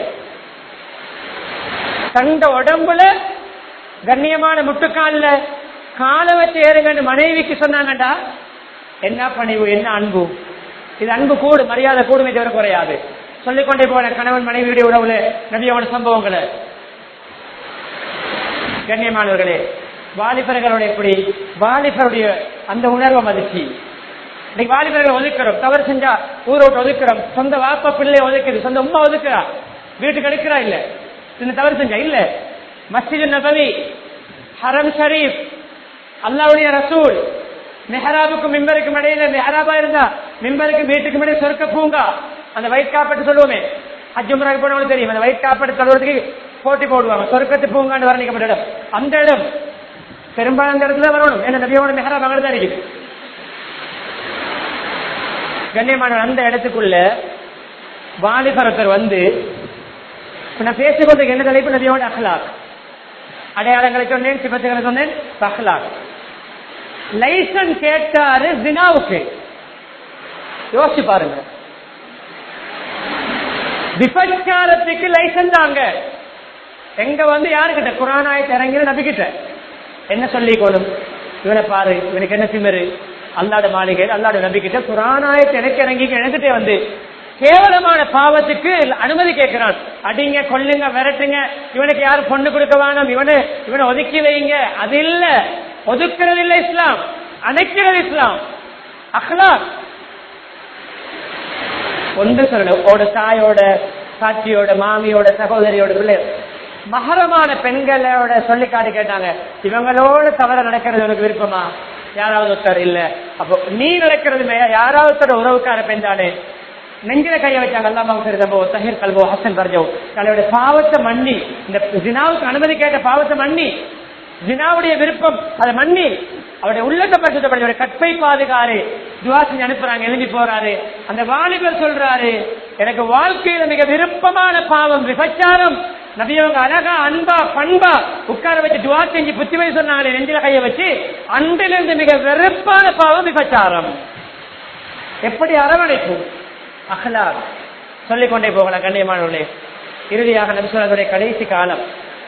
கண்ட உடம்புல கண்ணியமான முட்டுக்கால்ல காலை வச்சு ஏறுங்கன்னு மனைவிக்கு சொன்னாங்கடா என்ன பணிவு என்ன அன்பு இது அன்பு கூடு மரியாதை கூடுமே தவிர குறையாது சொல்லிக்கொண்டே போன கணவன் மனைவியுடைய உறவுல நபியோட சம்பவங்களை கண்ணியமானவர்களே வாலிபர்களோட எப்படி வாலிபருடைய அந்த உணர்வை மதிச்சு இன்னைக்கு வாலிபர்களை ஒதுக்குறோம் தவறு செஞ்சா ஊரை விட்டு ஒதுக்குறோம் சொந்த வாப்பா பிள்ளை ஒதுக்குது சொந்த உமா ஒதுக்குறா வீட்டுக்கு எடுக்கிறா இல்ல இந்த தவறு செஞ்சா இல்ல மஸ்ஜித் நபவி ஹரம் ஷரீப் அல்லாவுடைய ரசூல் மெஹராபுக்கும் மிம்பருக்கும் இடையில மெஹராபா இருந்தா மிம்பருக்கு வீட்டுக்கு முன்னாடி சொர்க்க பூங்கா அந்த வயிற்று காப்பட்டு சொல்லுவோமே அஜுமராக போனவங்களுக்கு தெரியும் அந்த வயிற்று காப்பட்டு சொல்றதுக்கு போட்டி போடுவாங்க சொர்க்கத்து பூங்கான்னு வர்ணிக்கப்பட்ட இடம் அந்த இடம் பெரும்பாலும் அந்த இடத்துல வரணும் ஏன்னா நபியோட மெஹராப் அங்கே தான் இருக்குது கண்ணியமான அந்த இடத்துக்குள்ள வாலிபரத்தர் வந்து இப்ப நான் பேசிக்கொண்டு என்ன தலைப்பு நபியோட அஹ்லாக் அடையாளங்களை சொன்னேன் சிபத்துகளை சொன்னேன் அஹ்லாக் லைசன்ஸ் கேட்டாரு ஜினாவுக்கு யோசிச்சு பாருங்க விபச்சாரத்துக்கு லைசன்ஸ் தாங்க எங்க வந்து யாருக்கிட்ட குரானாயத்தை இறங்கிற நபிக்கிட்ட என்ன சொல்லிக்கோணும் இவனை பாரு இவனுக்கு என்ன திமிரு அல்லாட மாளிகை அல்லாட நபிக்கிட்ட குரானாயத்தை எனக்கு இறங்கி எனக்கிட்டே வந்து கேவலமான பாவத்துக்கு அனுமதி கேட்கிறான் அடிங்க கொல்லுங்க விரட்டுங்க இவனுக்கு யாரும் பொண்ணு கொடுக்க வேணாம் இவனு இவனை ஒதுக்கி வைங்க அது இல்ல ஒதுக்குறது இல்ல இஸ்லாம் அணைக்கிறது இஸ்லாம் அஹ்லாக் ஒன்று சொல்லணும் ஓட தாயோட சாட்சியோட மாமியோட சகோதரியோட பிள்ளை மகரமான பெண்களோட சொல்லி காட்டி கேட்டாங்க இவங்களோட தவற நடக்கிறது உனக்கு விருப்பமா யாராவது ஒருத்தர் இல்ல அப்போ நீ நடக்கிறது மே- யாராவது ஒருத்தர் உறவுக்கார பெண் தானே நெஞ்சில கைய வச்சாங்க அல்லாம சரி தம்போ தஹீர் கல்வோ ஹசன் பர்ஜோ தன்னுடைய பாவத்தை மன்னி இந்த ஜினாவுக்கு அனுமதி கேட்ட பாவத்தை மன்னி ஜினாவுடைய விருப்பம் அதை மன்னி அவருடைய உள்ளத்தை பரிசுத்தப்படுத்த கற்பை பாதுகாரு துவா செஞ்சு அனுப்புறாங்க எழுதி போறாரு அந்த வாலிபர் சொல்றாரு எனக்கு வாழ்க்கையில மிக விருப்பமான பாவம் விபச்சாரம் நபியவங்க அழகா அன்பா பண்பா உட்கார வச்சு துவா செஞ்சு புத்தி வை சொன்னாங்களே நெஞ்சில கைய வச்சு அன்றிலிருந்து மிக வெறுப்பான பாவம் விபச்சாரம் எப்படி அரவணைப்பு அகலா சொல்லிக் கொண்டே போகலாம் கண்ணியமானவர்களே இறுதியாக நபிசுவனுடைய கடைசி காலம்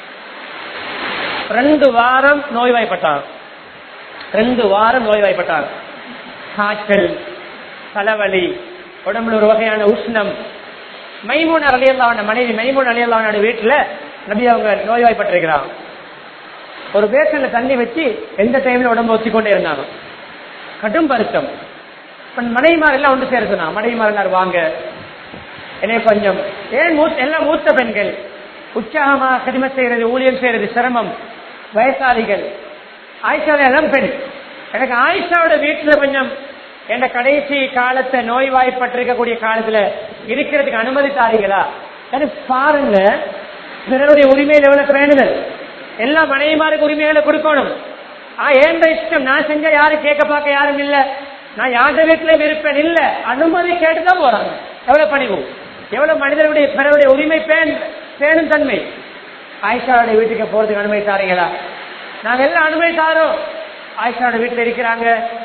ரெண்டு வாரம் நோய்வாய்ப்பட்டார் ரெண்டு வாரம் நோய்வாய்ப்பட்டார் காய்ச்சல் தலைவலி உடம்புல ஒரு வகையான உஷ்ணம் மைமூன் அலியல்லாவோட மனைவி மைமூன் அலியல்லாவோட வீட்டுல நபி அவங்க நோய்வாய்ப்பட்டிருக்கிறாங்க ஒரு பேசன்ல தண்ணி வச்சு எந்த டைம்ல உடம்பு வச்சுக்கொண்டே இருந்தாங்க கடும் வருத்தம் இப்ப மனைவிமார் எல்லாம் ஒன்று சேர சொன்னாங்க மனைவிமார் எல்லாரும் வாங்க என்னை கொஞ்சம் ஏன் மூத்த எல்லாம் மூத்த பெண்கள் உற்சாகமா கடிமை செய்யறது ஊழியம் செய்யறது சிரமம் வயசாளிகள் ஆயிஷாவோட இளம் பெண் எனக்கு ஆயிஷாவோட வீட்டுல கொஞ்சம் என் கடைசி காலத்தை நோய்வாய்ப்பட்டிருக்கக்கூடிய காலத்துல இருக்கிறதுக்கு அனுமதி தாரீங்களா எனக்கு பாருங்க பிறருடைய உரிமையில் எவ்வளவு பேணுதல் எல்லா மனைவிமாருக்கு உரிமைகளை கொடுக்கணும் ஆ ஏண்ட இஷ்டம் நான் செஞ்ச யாரும் கேட்க பார்க்க யாரும் இல்ல நான் யார்ட வீட்டுலயும் இருப்பேன் இல்ல அனுமதி கேட்டுதான் போறாங்க எவ்வளவு பணிவு எவ்வளவு மனிதனுடைய பிறருடைய உரிமை பேண் பேணும் தன்மை ஆயிஷாவுடைய வீட்டுக்கு போறதுக்கு அனுமதி தாரீங்களா நாங்க எல்லாம் அனுமதி தாரோம் ஆயிஷாவோட வீட்டுல இருக்கிறாங்க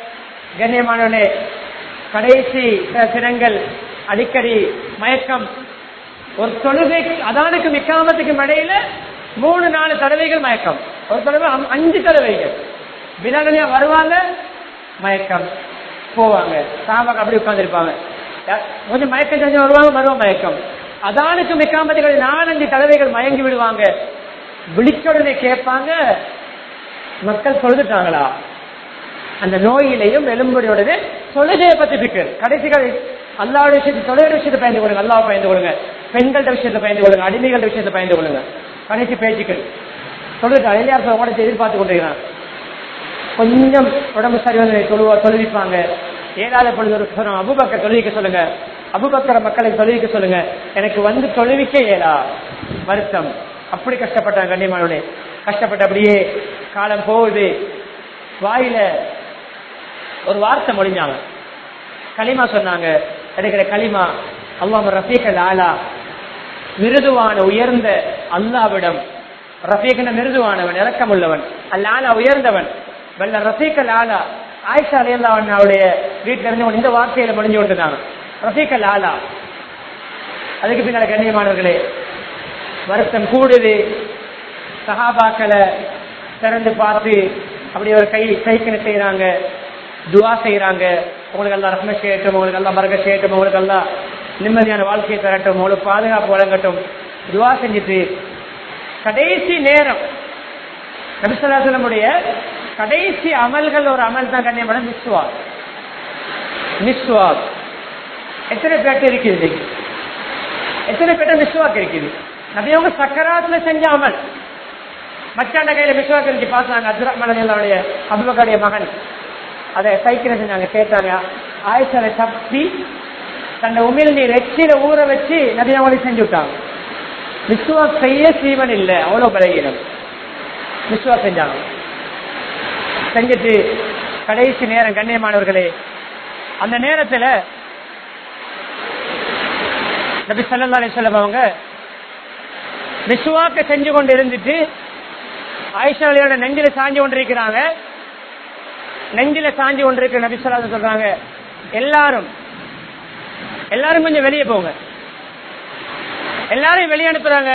கண்ணியமானவனே கடைசி சில தினங்கள் அடிக்கடி மயக்கம் ஒரு தொழுகை அதானுக்கு மிக்காமத்துக்கு இடையில மூணு நாலு தடவைகள் மயக்கம் ஒரு தடவை அம்- அஞ்சு தடவைகள் வினாடியா வருவாங்க மயக்கம் போவாங்க சாபாக்கு அப்படி உட்கார்ந்துருப்பாங்க கொஞ்சம் மயக்கம் செஞ்சு வருவாங்க வருவோம் மயக்கம் அதானுக்கு மிக்காமத்துக்கு நாலஞ்சு தடவைகள் மயங்கி விடுவாங்க விழிச்ச உடனே கேட்பாங்க மக்கள் சொல்லிட்டாங்களா அந்த நோயிலையும் எலும்புடையோடனே தொழுகையை பத்தி பிக்கர் கடைசி கடை அல்லாவுடைய விஷயத்தை தொழுகை விஷயத்தை பயந்து கொள்ளுங்க அல்லாவை பயந்து கொள்ளுங்க பெண்கள்ட்ட விஷயத்தை பயந்து கொள்ளுங்க அடிமைகள் விஷயத்தை பயந்து கொள்ளுங்க கடைசி பேச்சுக்கள் சொல்லிட்டு அயலியார் கூட எதிர்பார்த்து கொண்டிருக்கிறான் கொஞ்சம் உடம்பு சரி வந்து தொழுவா தொழுவிப்பாங்க ஏழாத பொழுது ஒரு சொல்லுங்க அபுபக்கர் தொழுவிக்க சொல்லுங்க அபுபக்கர மக்களை தொழுவிக்க சொல்லுங்க எனக்கு வந்து தொழுவிக்க இயலா வருத்தம் அப்படி கஷ்டப்பட்டாங்க கண்ணியமானவனே கஷ்டப்பட்டு அப்படியே காலம் போகுது வாயில ஒரு வார்த்தை மொழிஞ்சாங்க களிமா சொன்னாங்க எடுக்கிற களிமா அல்லாம ரஃபீக்கல் ஆலா மிருதுவான உயர்ந்த அல்லாவிடம் ரஃபீகன மிருதுவானவன் இறக்கம் உள்ளவன் அல்லாலா உயர்ந்தவன் வெள்ள ரஃபீக்கல் ஆலா ஆயிஷா அலையல்லாவன் அவருடைய வீட்டில இருந்து இந்த வார்த்தையில முடிஞ்சு கொண்டுதாங்க ரஃபீக்கல் ஆலா அதுக்கு பின்னால கண்ணியமானவர்களே வருத்தம் கூடுது சஹாபாக்களை திறந்து பார்த்து அப்படி ஒரு கை சைக்கிள் செய்யறாங்க துவா செய்யறாங்க உங்களுக்கு எல்லாம் ரத்ன செய்யட்டும் உங்களுக்கு எல்லாம் மரக செய்யட்டும் உங்களுக்கு எல்லாம் நிம்மதியான வாழ்க்கையை தரட்டும் உங்களுக்கு பாதுகாப்பு வழங்கட்டும் துவா செஞ்சுட்டு கடைசி நேரம் நபிசல்லாசலமுடைய கடைசி அமல்கள் ஒரு அமல் தான் கண்ணியமான மிஸ்வா மிஸ்வா எத்தனை பேர்ட்ட இருக்குது இன்னைக்கு? எத்தனை பேர்ட்ட மிஸ்வாக் இருக்குது நபியவங்க சக்கராத்துல செஞ்ச அமல் மச்சாண்ட கையில மிஸ்வாக் இருந்துச்சு பார்த்தாங்க அப்துரஹ்மானுடைய அபுபக்கருடைய மகன் அதை சைக்கிள் செஞ்சாங்க கேட்டாங்க ஆயிஷாவை தப்பி தன்னை உமிழ் நீர் எச்சில ஊற வச்சு நபியவங்களுக்கு செஞ்சு விட்டாங்க விஸ்வாஸ் செய்ய சீவன் இல்லை அவ்வளவு பலகீனம் விஸ்வாஸ் செஞ்சாங்க செஞ்சுட்டு கடைசி நேரம் கண்ணியமானவர்களே அந்த நேரத்துல நபி சல்லா அலிஸ்லாம் அவங்க விசுவாக்க செஞ்சு கொண்டு இருந்துட்டு ஆயிஷா அலியோட நெஞ்சில சாஞ்சு கொண்டிருக்கிறாங்க நெஞ்சில சாஞ்சு கொண்டிருக்கிற நபி சொல்லா சொல்றாங்க எல்லாரும் எல்லாரும் கொஞ்சம் வெளியே போங்க எல்லாரையும் வெளியே அனுப்புறாங்க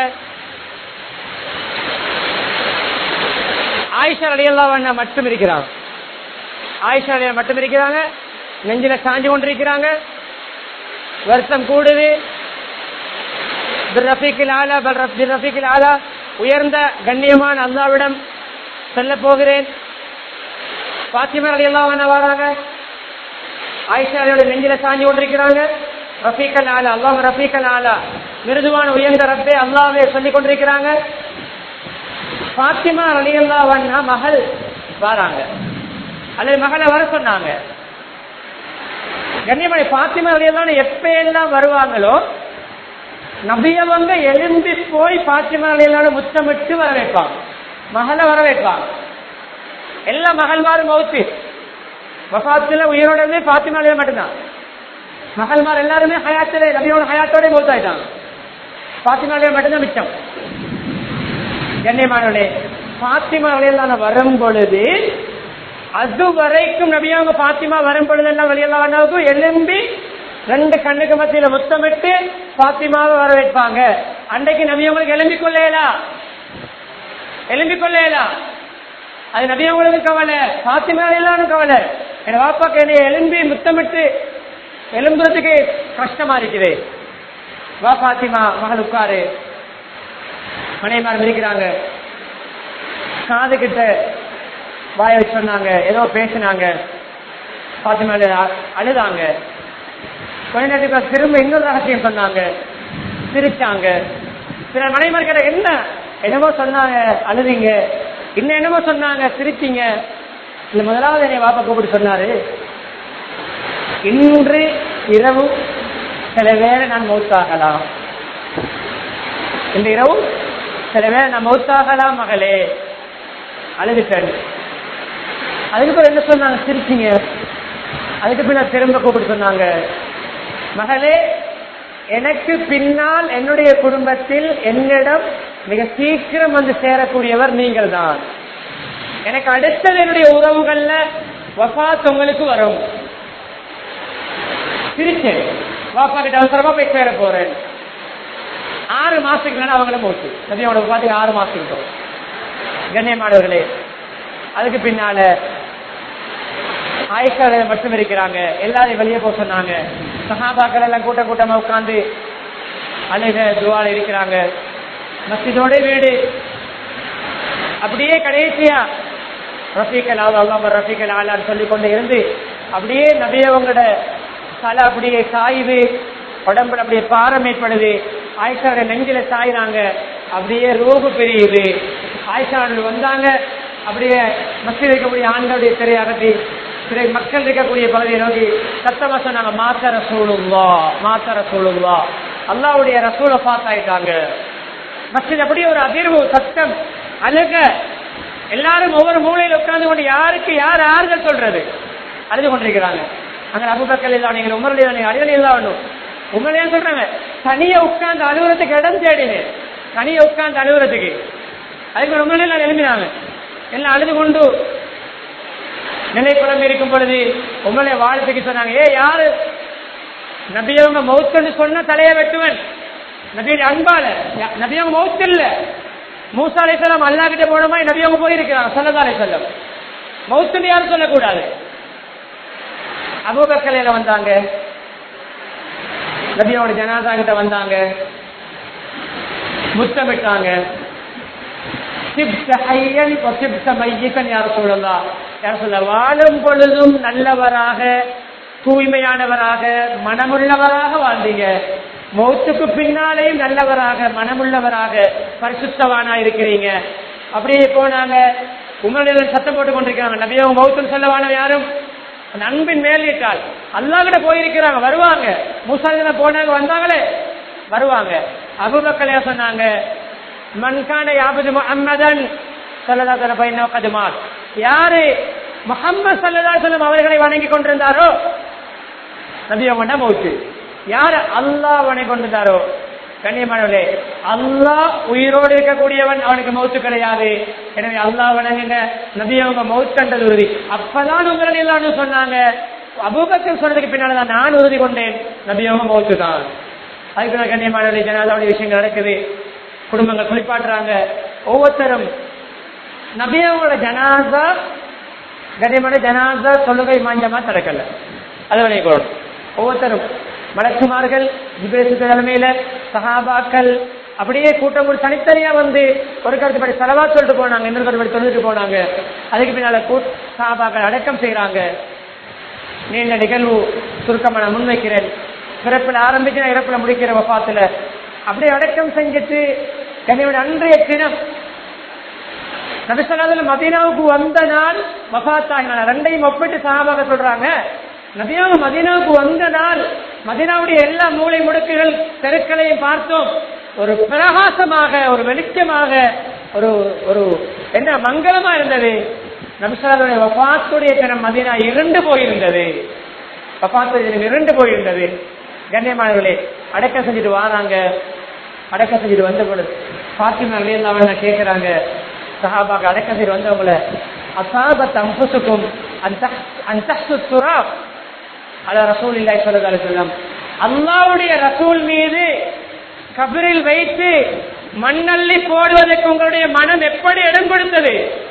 ஆயிஷா அலியல்லா மட்டும் இருக்கிறாங்க ஆயிஷா அலியா மட்டும் இருக்கிறாங்க நெஞ்சில சாஞ்சு கொண்டிருக்கிறாங்க வருத்தம் கூடுது பிர்ரஃபீக்கில் ஆலா பல் ரஃப்- பிர்ரஃபீக்கில் ஆலா உயர்ந்த கண்ணியமான அல்லாவிடம் செல்ல போகிறேன் பாத்திமா அலி எல்லாம் வராங்க ஆயிஷா அலியோட நெஞ்சில சாஞ்சு கொண்டிருக்கிறாங்க ரஃபீக்கல் ஆலா அல்லாஹ் ரஃபீக்கல் ஆலா மிருதுவான உயர்ந்த ரப்பே அல்லாவே சொல்லிக் கொண்டிருக்கிறாங்க பாத்திமா அலி அல்லா மகள் வராங்க அல்லது மகளை வர சொன்னாங்க கண்ணியமணி பாத்திமா அலியெல்லாம் எப்ப எல்லாம் வருவாங்களோ நபியவங்க எழும்பி போய் பாத்திமா அலியலோட முத்தமிட்டு வர வைப்பாங்க மகளை வர வைப்பாங்க எல்லா மகள்மாரும் மவுத்து வசாத்துல உயிரோட இருந்து பாத்திமா அலியா மட்டும்தான் மகள்மார் எல்லாருமே ஹயாத்திலே நபியோட ஹயாத்தோட மௌத்தாயிட்டாங்க பாத்திமா அலியா மட்டும்தான் மிச்சம் கண்ணியமானவர்களே பாத்திமா அலியெல்லாம் வரும் பொழுது அது வரைக்கும் நபியாங்க பாத்திமா வரும் பொழுதெல்லாம் வெளியெல்லாம் எழும்பி ரெண்டு கண்ணுக்கு மத்தியில முத்தமிட்டு பாத்திமாவை வர வைப்பாங்க அன்றைக்கு நபியவங்களுக்கு எழும்பி கொள்ளையலா எழும்பி கொள்ளையலா அது நபியவங்களுக்கு கவலை பாத்திமா எல்லாரும் கவலை என் வாப்பாக்கு என்னை எழும்பி முத்தமிட்டு எழும்புறதுக்கு கஷ்டமா இருக்குது வா பாத்திமா மகள் உட்காரு மனைமார் இருக்கிறாங்க காது கிட்ட வாய வச்சு சொன்னாங்க ஏதோ பேசினாங்க பாத்திமா அழு- அழுதாங்க கொஞ்ச நேரத்துக்கு அப்புறம் திரும்ப இன்னொரு ரகசியம் சொன்னாங்க சிரிச்சாங்க சில மனைமார் கேட்ட என்ன என்னமோ சொன்னாங்க அழுதீங்க இன்னும் என்னமோ சொன்னாங்க சிரிச்சீங்க இந்த முதலாவது என்னை வாப்பா கூப்பிட்டு சொன்னாரு இன்று இரவு சில வேளை நான் மௌத்தாகலாம் இந்த இரவு சில வேளை நான் மௌத்தாகலாம் மகளே அழுதுட்டேன் அதுக்கப்புறம் என்ன சொன்னாங்க சிரிச்சிங்க அதுக்கு பின்னர் திரும்ப கூப்பிட்டு சொன்னாங்க மகளே எனக்கு பின்னால் என்னுடைய குடும்பத்தில் என்னிடம் மிக சீக்கிரம் வந்து சேரக்கூடியவர் நீங்கள் தான் எனக்கு அடுத்தது என்னுடைய உறவுகள்ல வஃபாத் உங்களுக்கு வரும் சிரிச்சேன் வாப்பா கிட்ட அவசரமா போய் சேர போறேன் ஆறு மாசத்துக்கு மேல அவங்கள மூச்சு நபியோட வஃபாத்துக்கு ஆறு மாசத்துக்கு போகும் கண்ணியமானவர்களே அதுக்கு பின்னால ஆயிஷா மட்டும் இருக்கிறாங்க எல்லாரையும் வெளியே போக சொன்னாங்க சஹாபாக்கள் எல்லாம் கூட்ட கூட்டமா உட்கார்ந்து அழுக துவால இருக்கிறாங்க மஸ்ஜிதோட வீடு அப்படியே கடைசியா ரஃபீக்கல் அல்லாம ரஃபீக்கல் ஆலான்னு சொல்லி கொண்டு இருந்து அப்படியே நபியவங்களோட தலை அப்படியே சாயுது உடம்புல அப்படியே பாரம் ஏற்படுது ஆயிஷாவோட நெஞ்சில சாயிறாங்க அப்படியே ரூபு பெரியுது ஆயிஷாவில் வந்தாங்க அப்படியே மசில் இருக்கக்கூடிய ஆண்களுடைய திரை அகற்றி திரை மக்கள் இருக்கக்கூடிய பகுதியை நோக்கி சத்தமா சொன்னாங்க மாத்தர சூழுவா மாத்தர சூழுவா அல்லாவுடைய ரசூலை பார்த்தாயிட்டாங்க மஸ்ஜித் அப்படியே ஒரு அதிர்வு சத்தம் அழுக எல்லாரும் ஒவ்வொரு மூலையில உட்கார்ந்து கொண்டு யாருக்கு யார் ஆறுதல் சொல்றது அழுது கொண்டிருக்கிறாங்க அங்க அபுபக்கல் இல்லா நீங்கள் உமரலி நீங்க அழுதல் இல்லா ஒண்ணும் உங்களே சொல்றாங்க தனியா உட்கார்ந்து அலுவலகத்துக்கு இடம் தேடினேன் தனியா உட்கார்ந்து அலுவலகத்துக்கு அதுக்கு உண்மையிலே நான் எழுப்பினாங்க எல்லாம் அழுது கொண்டு நிலை குழம்பு இருக்கும் பொழுது உங்களை வாழ்த்துக்கு சொன்னாங்க ஏ யாரு நபியவங்க மௌத்துன்னு சொன்ன தலையை வெட்டுவன் நபியுடைய அன்பால நபியவங்க மௌத்து இல்ல மூசா அலைசலாம் அல்லா கிட்ட போன மாதிரி நபியவங்க போயிருக்கிறாங்க சொல்லதா அலைசல்லம் மௌத்துன்னு யாரும் சொல்லக்கூடாது அபூபக்கலையில வந்தாங்க நபியோட ஜனாதா கிட்ட வந்தாங்க முத்தமிட்டாங்க வாழும் பொழுதும் நல்லவராக தூய்மையானவராக மனமுள்ளவராக வாழ்ந்தீங்க மௌத்துக்கு பின்னாலேயும் நல்லவராக மனமுள்ளவராக பரிசுத்தவானா இருக்கிறீங்க அப்படியே போனாங்க உங்களுடைய சத்தம் போட்டு கொண்டிருக்கிறாங்க நபியோ மௌத்துன்னு சொல்லவான யாரும் அந்த அன்பின் மேலிட்டால் அல்லாஹ்கிட்ட போயிருக்கிறாங்க வருவாங்க மூசாலில போனாங்க வந்தாங்களே வருவாங்க அபுபக்கலையா சொன்னாங்க மன்கான யாபது முஹம்மதன் சல்லதா தல பையனோ கதுமார் யாரு முகம்மது சல்லதா சொல்லம் அவர்களை வணங்கி கொண்டிருந்தாரோ நபி அவங்க மௌத்து யாரு அல்லாஹ் வணங்கி கொண்டிருந்தாரோ கண்ணியமானவர்களே அல்லாஹ் உயிரோடு இருக்கக்கூடியவன் அவனுக்கு மௌத்து கிடையாது எனவே அல்லாஹ் வணங்குங்க நபி அவங்க மௌத் கண்டது உறுதி அப்பதான் உங்களை எல்லாம் சொன்னாங்க அபூபக்கர் சொன்னதுக்கு பின்னால்தான் நான் உறுதி கொண்டேன் நபி அவங்க மௌத்து தான் அதுக்கு நான் கண்ணியமானவர்களே ஜனாதாவுடைய விஷயங்கள் நடக்குது குடும்பங்கள் குளிப்பாட்டுறாங்க ஒவ்வொருத்தரும் நபியாவோட ஜனாசா கண்ணியமான ஜனாசா தொழுகை மாஞ்சமா நடக்கல அதுவனை கொள்ளும் ஒவ்வொருத்தரும் மலக்குமார்கள் ஜிபேசு தலைமையில சஹாபாக்கள் அப்படியே கூட்டம் ஒரு தனித்தனியா வந்து ஒரு கருத்து படி செலவா சொல்லிட்டு போனாங்க இன்னொரு கருத்து படி சொல்லிட்டு போனாங்க அதுக்கு பின்னால கூட் சஹாபாக்கள் அடக்கம் செய்யறாங்க நீண்ட நிகழ்வு சுருக்கமா நான் முன்வைக்கிறேன் பிறப்பில் ஆரம்பிச்சு இறப்புல முடிக்கிற வப்பாத்துல அப்படியே அடக்கம் செஞ்சுட்டு என்னுடைய அன்றைய தினம் நபிசல்லாதுல மதீனாவுக்கு வந்த நாள் மகாத்தாகினால ரெண்டையும் ஒப்பிட்டு சகாபாக சொல்றாங்க நபியாவும் மதீனாவுக்கு வந்த நாள் மதீனாவுடைய எல்லா மூளை முடுக்குகள் தெருக்களையும் பார்த்தோம் ஒரு பிரகாசமாக ஒரு வெளிச்சமாக ஒரு ஒரு என்ன மங்களமா இருந்தது நபிசல்லாதுடைய வபாத்துடைய தினம் மதீனா இருண்டு போயிருந்தது வபாத்துடைய தினம் இருண்டு போயிருந்தது கண்ணியமானவர்களே அடக்கம் செஞ்சுட்டு வாராங்க அடக்கம் செஞ்சுட்டு வந்த பொழுது பாத்திமா வெளியெல்லாம் கேட்கிறாங்க சஹாபாக்கு அடக்கம் செய்து வந்தவங்கள அசாபத் அம்புசுக்கும் அந்த துரா அத ரசூல் இல்லை சொல்லதால சொல்லம் அல்லாவுடைய ரசூல் மீது கபரில் வைத்து மண்ணள்ளி போடுவதற்கு உங்களுடைய மனம் எப்படி இடம் கொடுத்தது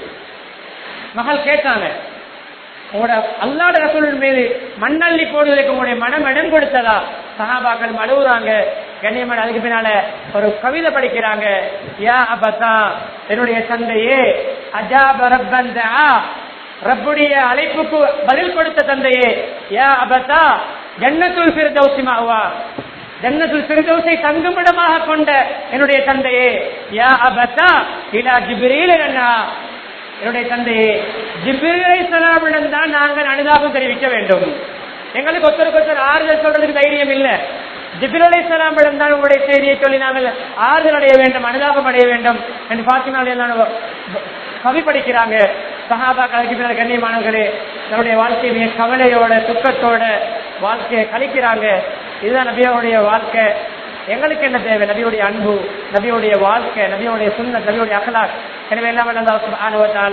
மகள் கேட்டாங்க உங்களோட அல்லாட ரசூல் மீது மண்ணள்ளி போடுவதற்கு உங்களுடைய மனம் இடம் கொடுத்ததா சகாபாக்கள் அழுகுறாங்க கண்ணியமன் அதுக்கு பின்னால ஒரு கவிதை படிக்கிறாங்க யா அபதா என்னுடைய தந்தையே அஜாப ரப்பந்தா ரப்புடைய அழைப்புக்கு பதில் கொடுத்த தந்தையே யா அபதா ஜன்னத்துல் பிரதௌசிமாவா ஜன்னத்துல் பிரதௌசை தங்குமிடமாக கொண்ட என்னுடைய தந்தையே யா அபதா இலா ஜிப்ரீல் என்ன என்னுடைய தந்தையே ஜிப்ரீலை சலாமிடம் தான் நாங்கள் அனுதாபம் தெரிவிக்க வேண்டும் எங்களுக்கு ஒருத்தருக்கு ஒருத்தர் ஆறுதல் சொல்றதுக்கு தைரியம் இல்ல ஜிபிரலை சலாமிடம் தான் உங்களுடைய செய்தியை சொல்லி நாங்கள் ஆறுதல் அடைய வேண்டும் அனுதாபம் அடைய வேண்டும் என்று பாத்தினால் கவி படிக்கிறாங்க சஹாபா கலைக்கு பின்னால் கண்ணியமானவர்களே தன்னுடைய வாழ்க்கையை மிக கவலையோட துக்கத்தோட வாழ்க்கையை கழிக்கிறாங்க இதுதான் நபியோடைய வாழ்க்கை எங்களுக்கு என்ன தேவை நபியுடைய அன்பு நபியுடைய வாழ்க்கை நபியுடைய சுண்ண நபியுடைய அகலாக் எனவே எல்லாம் ஆணுவத்தாலா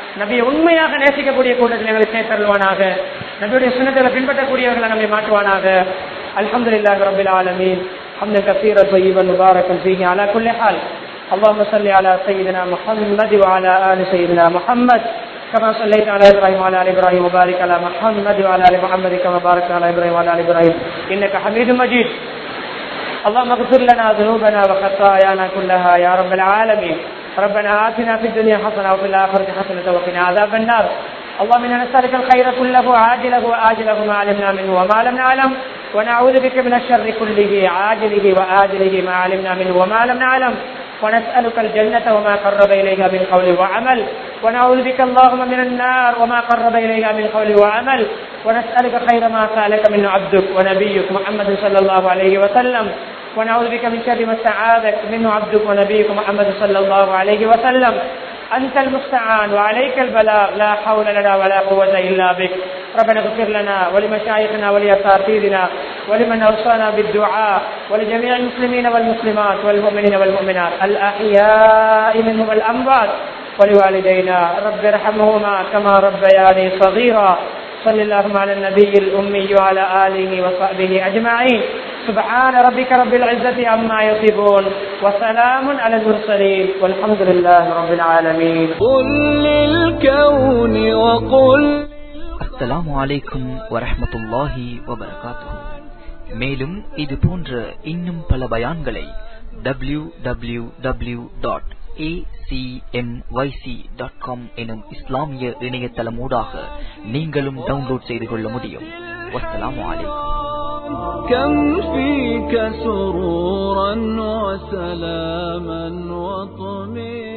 நபியை உண்மையாக நேசிக்கக்கூடிய கூட்டத்தில் எங்களை சேர்த்தருள்வானாக நபியுடைய சுண்ணத்தை பின்பற்றக்கூடியவர்களை நம்மை மாற்றுவானாக அல்ஹம்துலில்லாஹி ரபில் ஆலமீன் حمدا كثيرا طيبا مباركا فيه على كل حال اللهم صل على سيدنا محمد وعلى ال سيدنا محمد كما صليت على ابراهيم وعلى ال ابراهيم وبارك على محمد وعلى ال محمد كما باركت على ابراهيم وعلى ال ابراهيم انك حميد مجيد اللهم اغفر لنا ذنوبنا وخطايانا كلها يا رب العالمين ربنا آتنا في الدنيا حسنة وفي الآخرة حسنة وقنا عذاب النار اللهم إنا نسألك الخير كله عاجله وآجله ما علمنا منه وما لم نعلم ونعوذ بك من الشر كله عاجله وآجله ما علمنا منه وما لم نعلم ونسألك الجنة وما قرب إليها من قول وعمل ونعوذ بك اللهم من النار وما قرب إليها من قول وعمل ونسألك خير ما سألك من عبدك ونبيك محمد صلى الله عليه وسلم ونعوذ بك من شر ما استعاذك منه عبدك ونبيك محمد صلى الله عليه وسلم أنت المستعان وعليك البلاغ لا حول لنا ولا قوة إلا بك ربنا اغفر لنا ولمشايخنا ولأساتذتنا ولمن أوصانا بالدعاء ولجميع المسلمين والمسلمات والمؤمنين والمؤمنات الأحياء منهم والأموات ولوالدينا رب ارحمهما كما ربياني صغيرا صل اللهم على النبي الأمي وعلى آله وصحبه أجمعين سبحان ربك رب العزة عما يصفون وسلام على المرسلين والحمد لله رب العالمين قل للكون وقل அஸ்ஸலாமு அலைக்கும் வரஹ்மத்துல்லாஹி வபரகாத்துஹு மேலும் இது போன்ற இன்னும் பல பயான்களை W W W dot dot com எனும் இஸ்லாமிய இணையதளமூடாக நீங்களும் டவுன்லோட் செய்து கொள்ள முடியும் வஸ்ஸலாமு அலைக்கும் كم فيك سرورا وسلاما وطمئنا